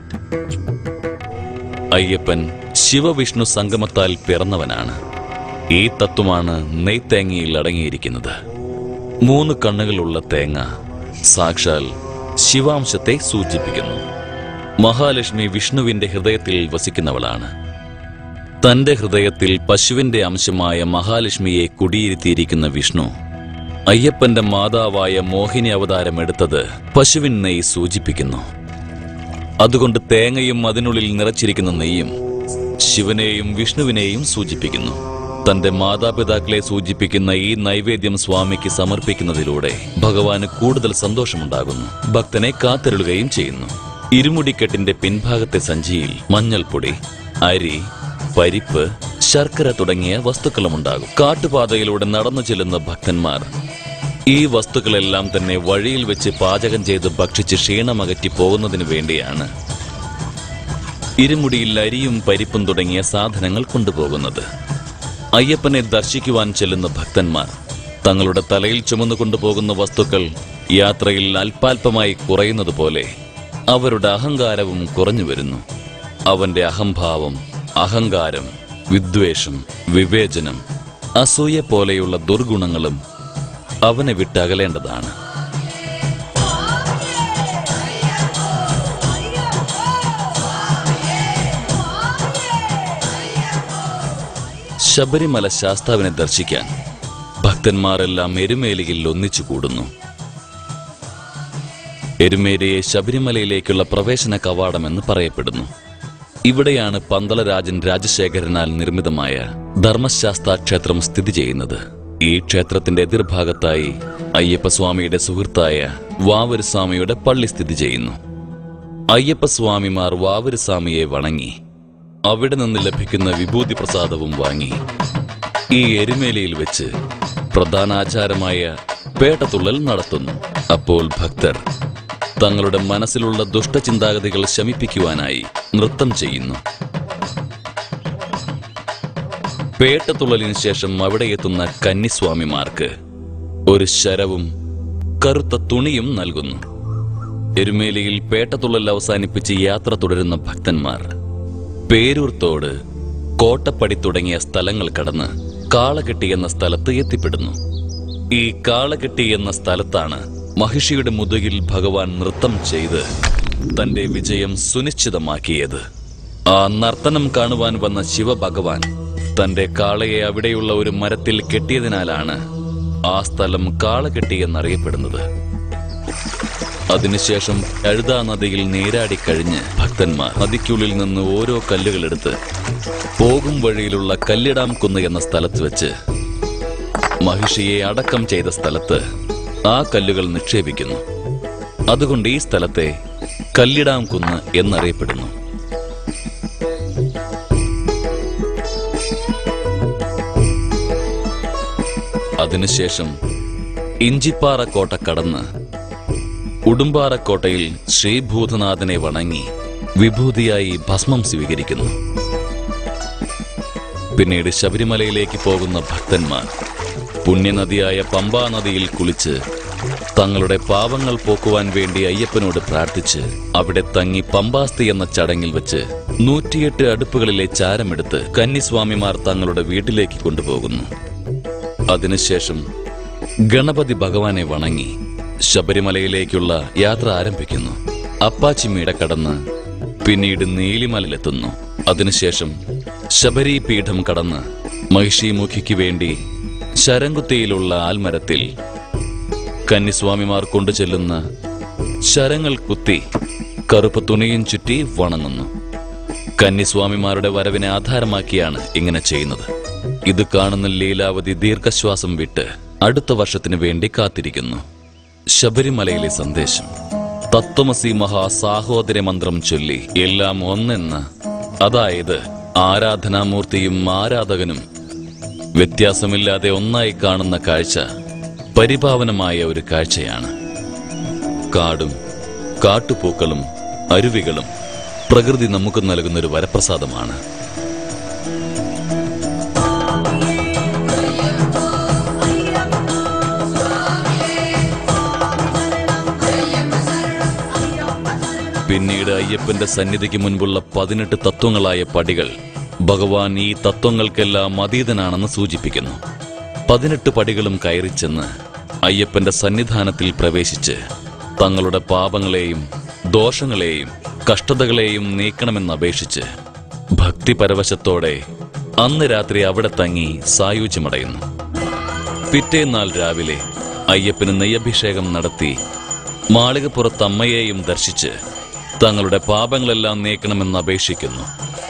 അയ്യപ്പൻ ശിവവിഷ്ണു സംഗമത്താൽ പിറന്നവനാണ് ഈ തത്വമാണ് നെയ്തേങ്ങയിൽ അടങ്ങിയിരിക്കുന്നത് മൂന്ന് കണ്ണുകളുള്ള തേങ്ങ സാക്ഷാൽ ശിവാംശത്തെ സൂചിപ്പിക്കുന്നു മഹാലക്ഷ്മി വിഷ്ണുവിന്റെ ഹൃദയത്തിൽ വസിക്കുന്നവളാണ് തന്റെ ഹൃദയത്തിൽ പശുവിന്റെ അംശമായ മഹാലക്ഷ്മിയെ കുടിയിരുത്തിയിരിക്കുന്ന വിഷ്ണു അയ്യപ്പന്റെ മാതാവായ മോഹിനി അവതാരം എടുത്തത് പശുവിൻ നെയ് സൂചിപ്പിക്കുന്നു അതുകൊണ്ട് തേങ്ങയും അതിനുള്ളിൽ നിറച്ചിരിക്കുന്ന നെയ്യും ശിവനെയും വിഷ്ണുവിനെയും സൂചിപ്പിക്കുന്നു തന്റെ മാതാപിതാക്കളെ സൂചിപ്പിക്കുന്ന ഈ നൈവേദ്യം സ്വാമിക്ക് സമർപ്പിക്കുന്നതിലൂടെ ഭഗവാന് കൂടുതൽ സന്തോഷമുണ്ടാകുന്നു ഭക്തനെ കാത്തിരുളുകയും ചെയ്യുന്നു ഇരുമുടിക്കെട്ടിന്റെ പിൻഭാഗത്തെ സഞ്ചിയിൽ മഞ്ഞൾപ്പൊടി അരി പരിപ്പ് ശർക്കര തുടങ്ങിയ വസ്തുക്കളുമുണ്ടാകും കാട്ടുപാതയിലൂടെ നടന്നു ചെല്ലുന്ന ഭക്തന്മാർ ഈ വസ്തുക്കളെല്ലാം തന്നെ വഴിയിൽ വെച്ച് പാചകം ചെയ്ത് ഭക്ഷിച്ച് ക്ഷീണമകറ്റി പോകുന്നതിന് വേണ്ടിയാണ് ഇരുമുടിയിൽ അരിയും പരിപ്പും തുടങ്ങിയ സാധനങ്ങൾ കൊണ്ടുപോകുന്നത് അയ്യപ്പനെ ദർശിക്കുവാൻ ചെല്ലുന്ന ഭക്തന്മാർ തങ്ങളുടെ തലയിൽ ചുമന്നു കൊണ്ടുപോകുന്ന വസ്തുക്കൾ യാത്രയിൽ അല്പാൽപമായി കുറയുന്നത് പോലെ അവരുടെ അഹങ്കാരവും കുറഞ്ഞു വരുന്നു അവന്റെ അഹംഭാവം അഹങ്കാരം വിദ്വേഷം വിവേചനം അസൂയ പോലെയുള്ള ദുർഗുണങ്ങളും അവനെ വിട്ടകലേണ്ടതാണ് ശബരിമല ശാസ്താവിനെ ദർശിക്കാൻ ഭക്തന്മാരെല്ലാം എരുമേലിയിൽ ഒന്നിച്ചു കൂടുന്നു എരുമേലിയെ ശബരിമലയിലേക്കുള്ള പ്രവേശന കവാടമെന്ന് പറയപ്പെടുന്നു ഇവിടെയാണ് പന്തളരാജൻ രാജശേഖരനാൽ നിർമ്മിതമായ ധർമ്മശാസ്ത്ര ക്ഷേത്രം സ്ഥിതി ചെയ്യുന്നത് ഈ ക്ഷേത്രത്തിന്റെ എതിർഭാഗത്തായി അയ്യപ്പസ്വാമിയുടെ സുഹൃത്തായ വാവരുസ്വാമിയുടെ പള്ളി സ്ഥിതി ചെയ്യുന്നു അയ്യപ്പസ്വാമിമാർ വാവരുസ്വാമിയെ വണങ്ങി അവിടെ നിന്ന് ലഭിക്കുന്ന വിഭൂതി പ്രസാദവും വാങ്ങി ഈ എരുമേലിയിൽ വെച്ച് പ്രധാന ആചാരമായ പേട്ടതുള്ളൽ നടത്തുന്നു അപ്പോൾ ഭക്തർ തങ്ങളുടെ മനസ്സിലുള്ള ദുഷ്ടചിന്താഗതികൾ ശമിപ്പിക്കുവാനായി നൃത്തം ചെയ്യുന്നു പേട്ടതുള്ളലിന് ശേഷം അവിടെ എത്തുന്ന കന്നിസ്വാമിമാർക്ക് ഒരു ശരവും കറുത്ത തുണിയും നൽകുന്നു എരുമേലിയിൽ പേട്ടതുള്ളൽ അവസാനിപ്പിച്ച് യാത്ര തുടരുന്ന ഭക്തന്മാർ പേരൂർ തോട് കോട്ടപ്പടി തുടങ്ങിയ സ്ഥലങ്ങൾ കടന്ന് കാളകെട്ടി എന്ന സ്ഥലത്ത് എത്തിപ്പെടുന്നു ഈ കാളകെട്ടി എന്ന സ്ഥലത്താണ് മഹിഷിയുടെ മുതുകിൽ ഭഗവാൻ നൃത്തം ചെയ്ത് തന്റെ വിജയം സുനിശ്ചിതമാക്കിയത് ആ നർത്തനം കാണുവാൻ വന്ന ശിവഭഗവാൻ തന്റെ കാളയെ അവിടെയുള്ള ഒരു മരത്തിൽ കെട്ടിയതിനാലാണ് ആ സ്ഥലം കാളകെട്ടി എന്നറിയപ്പെടുന്നത് അതിനുശേഷം എഴുതാ നദിയിൽ നീരാടി കഴിഞ്ഞ് ഭക്തന്മാർ നദിക്കുള്ളിൽ നിന്ന് ഓരോ കല്ലുകളെടുത്ത് പോകും വഴിയിലുള്ള കല്ലിടാം കുന്ന് എന്ന സ്ഥലത്ത് വെച്ച് മഹിഷിയെ അടക്കം ചെയ്ത സ്ഥലത്ത് ആ കല്ലുകൾ നിക്ഷേപിക്കുന്നു അതുകൊണ്ട് ഈ സ്ഥലത്തെ കല്ലിടാം കുന്ന് എന്നറിയപ്പെടുന്നു അതിനുശേഷം ഇഞ്ചിപ്പാറ കോട്ട കടന്ന് ഉടുമ്പാറക്കോട്ടയിൽ ശ്രീഭൂതനാഥനെ വണങ്ങി വിഭൂതിയായി ഭസ്മം സ്വീകരിക്കുന്നു പിന്നീട് ശബരിമലയിലേക്ക് പോകുന്ന ഭക്തന്മാർ പുണ്യനദിയായ പമ്പാ നദിയിൽ കുളിച്ച് തങ്ങളുടെ പാവങ്ങൾ പോക്കുവാൻ വേണ്ടി അയ്യപ്പനോട് പ്രാർത്ഥിച്ച് അവിടെ തങ്ങി പമ്പാസ്തി എന്ന ചടങ്ങിൽ വെച്ച് നൂറ്റിയെട്ട് അടുപ്പുകളിലെ ചാരമെടുത്ത് കന്നിസ്വാമിമാർ തങ്ങളുടെ വീട്ടിലേക്ക് കൊണ്ടുപോകുന്നു അതിനുശേഷം ഗണപതി ഭഗവാനെ വണങ്ങി ശബരിമലയിലേക്കുള്ള യാത്ര ആരംഭിക്കുന്നു അപ്പാച്ചിമീട കടന്ന് പിന്നീട് നീലിമലയിലെത്തുന്നു അതിനുശേഷം ശബരി പീഠം കടന്ന് മഹിഷിമുഖിക്ക് വേണ്ടി ശരംകുത്തിയിലുള്ള ആൽമരത്തിൽ കന്നിസ്വാമിമാർ കൊണ്ടു ചെല്ലുന്ന ശരങ്ങൾ കുത്തി കറുപ്പ് തുണിയും ചുറ്റി വണങ്ങുന്നു കന്നിസ്വാമിമാരുടെ വരവിനെ ആധാരമാക്കിയാണ് ഇങ്ങനെ ചെയ്യുന്നത് ഇത് കാണുന്ന ലീലാവതി ദീർഘശ്വാസം വിട്ട് അടുത്ത വർഷത്തിനു വേണ്ടി കാത്തിരിക്കുന്നു ശബരിമലയിലെ സന്ദേശം തത്വമസി മഹാ സാഹോദര മന്ത്രം ചൊല്ലി എല്ലാം ഒന്നെന്ന് അതായത് ആരാധനാമൂർത്തിയും ആരാധകനും വ്യത്യാസമില്ലാതെ ഒന്നായി കാണുന്ന കാഴ്ച പരിപാവനമായ ഒരു കാഴ്ചയാണ് കാടും കാട്ടുപൂക്കളും അരുവികളും പ്രകൃതി നമുക്ക് നൽകുന്ന ഒരു വരപ്രസാദമാണ് പിന്നീട് അയ്യപ്പന്റെ സന്നിധിക്ക് മുൻപുള്ള പതിനെട്ട് തത്വങ്ങളായ പടികൾ ഭഗവാൻ ഈ തത്വങ്ങൾക്കെല്ലാം അതീതനാണെന്ന് സൂചിപ്പിക്കുന്നു പതിനെട്ട് പടികളും കയറിച്ചെന്ന് അയ്യപ്പന്റെ സന്നിധാനത്തിൽ പ്രവേശിച്ച് തങ്ങളുടെ പാപങ്ങളെയും ദോഷങ്ങളെയും കഷ്ടതകളെയും നീക്കണമെന്നപേക്ഷിച്ച് ഭക്തിപരവശത്തോടെ അന്ന് രാത്രി അവിടെ തങ്ങി സായുജ്യമടയുന്നു പിറ്റേന്നാൾ രാവിലെ അയ്യപ്പന് നെയ്യഭിഷേകം നടത്തി മാളികപ്പുറത്ത് അമ്മയെയും ദർശിച്ച് തങ്ങളുടെ പാപങ്ങളെല്ലാം നീക്കണമെന്ന് അപേക്ഷിക്കുന്നു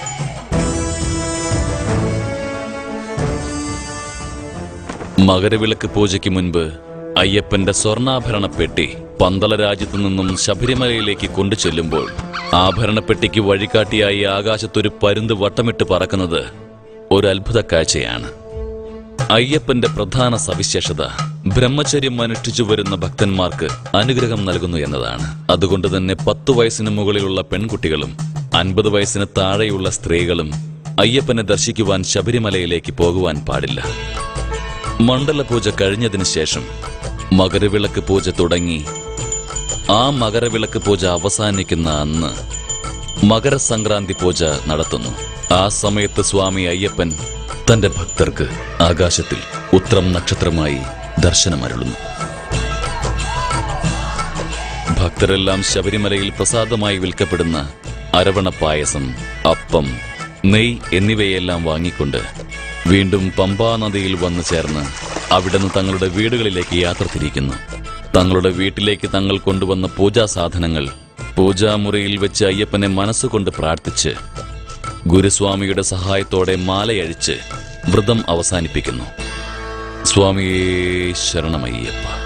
മകരവിളക്ക് പൂജയ്ക്ക് മുൻപ് അയ്യപ്പന്റെ സ്വർണ്ണാഭരണ പെട്ടി പന്തള രാജ്യത്തു നിന്നും ശബരിമലയിലേക്ക് കൊണ്ടു ചെല്ലുമ്പോൾ ആഭരണപ്പെട്ടിക്ക് വഴികാട്ടിയായി ആകാശത്തൊരു പരുന്ത് വട്ടമിട്ട് പറക്കുന്നത് ഒരു അത്ഭുത കാഴ്ചയാണ് അയ്യപ്പന്റെ പ്രധാന സവിശേഷത ബ്രഹ്മചര്യം അനുഷ്ഠിച്ചു വരുന്ന ഭക്തന്മാർക്ക് അനുഗ്രഹം നൽകുന്നു എന്നതാണ് അതുകൊണ്ട് തന്നെ പത്തു വയസ്സിന് മുകളിലുള്ള പെൺകുട്ടികളും അൻപത് വയസ്സിന് താഴെയുള്ള സ്ത്രീകളും അയ്യപ്പനെ ദർശിക്കുവാൻ ശബരിമലയിലേക്ക് പോകുവാൻ പാടില്ല മണ്ഡലപൂജ കഴിഞ്ഞതിന് ശേഷം മകരവിളക്ക് പൂജ തുടങ്ങി ആ മകരവിളക്ക് പൂജ അവസാനിക്കുന്ന അന്ന് മകരസംക്രാന്തി പൂജ നടത്തുന്നു ആ സമയത്ത് സ്വാമി അയ്യപ്പൻ തന്റെ ഭക്തർക്ക് ആകാശത്തിൽ ഉത്രം നക്ഷത്രമായി ദർശനമരുളുന്നു ഭക്തരെല്ലാം ശബരിമലയിൽ പ്രസാദമായി വിൽക്കപ്പെടുന്ന അരവണ പായസം അപ്പം നെയ് എന്നിവയെല്ലാം വാങ്ങിക്കൊണ്ട് വീണ്ടും പമ്പാ നദിയിൽ വന്നു ചേർന്ന് അവിടുന്ന് തങ്ങളുടെ വീടുകളിലേക്ക് യാത്ര തിരിക്കുന്നു തങ്ങളുടെ വീട്ടിലേക്ക് തങ്ങൾ കൊണ്ടുവന്ന പൂജാ സാധനങ്ങൾ പൂജാമുറിയിൽ വെച്ച് അയ്യപ്പനെ മനസ്സുകൊണ്ട് പ്രാർത്ഥിച്ച് ഗുരുസ്വാമിയുടെ സഹായത്തോടെ മാലയഴിച്ച് വ്രതം അവസാനിപ്പിക്കുന്നു സ്വാമിയേ ശരണമയ്യപ്പ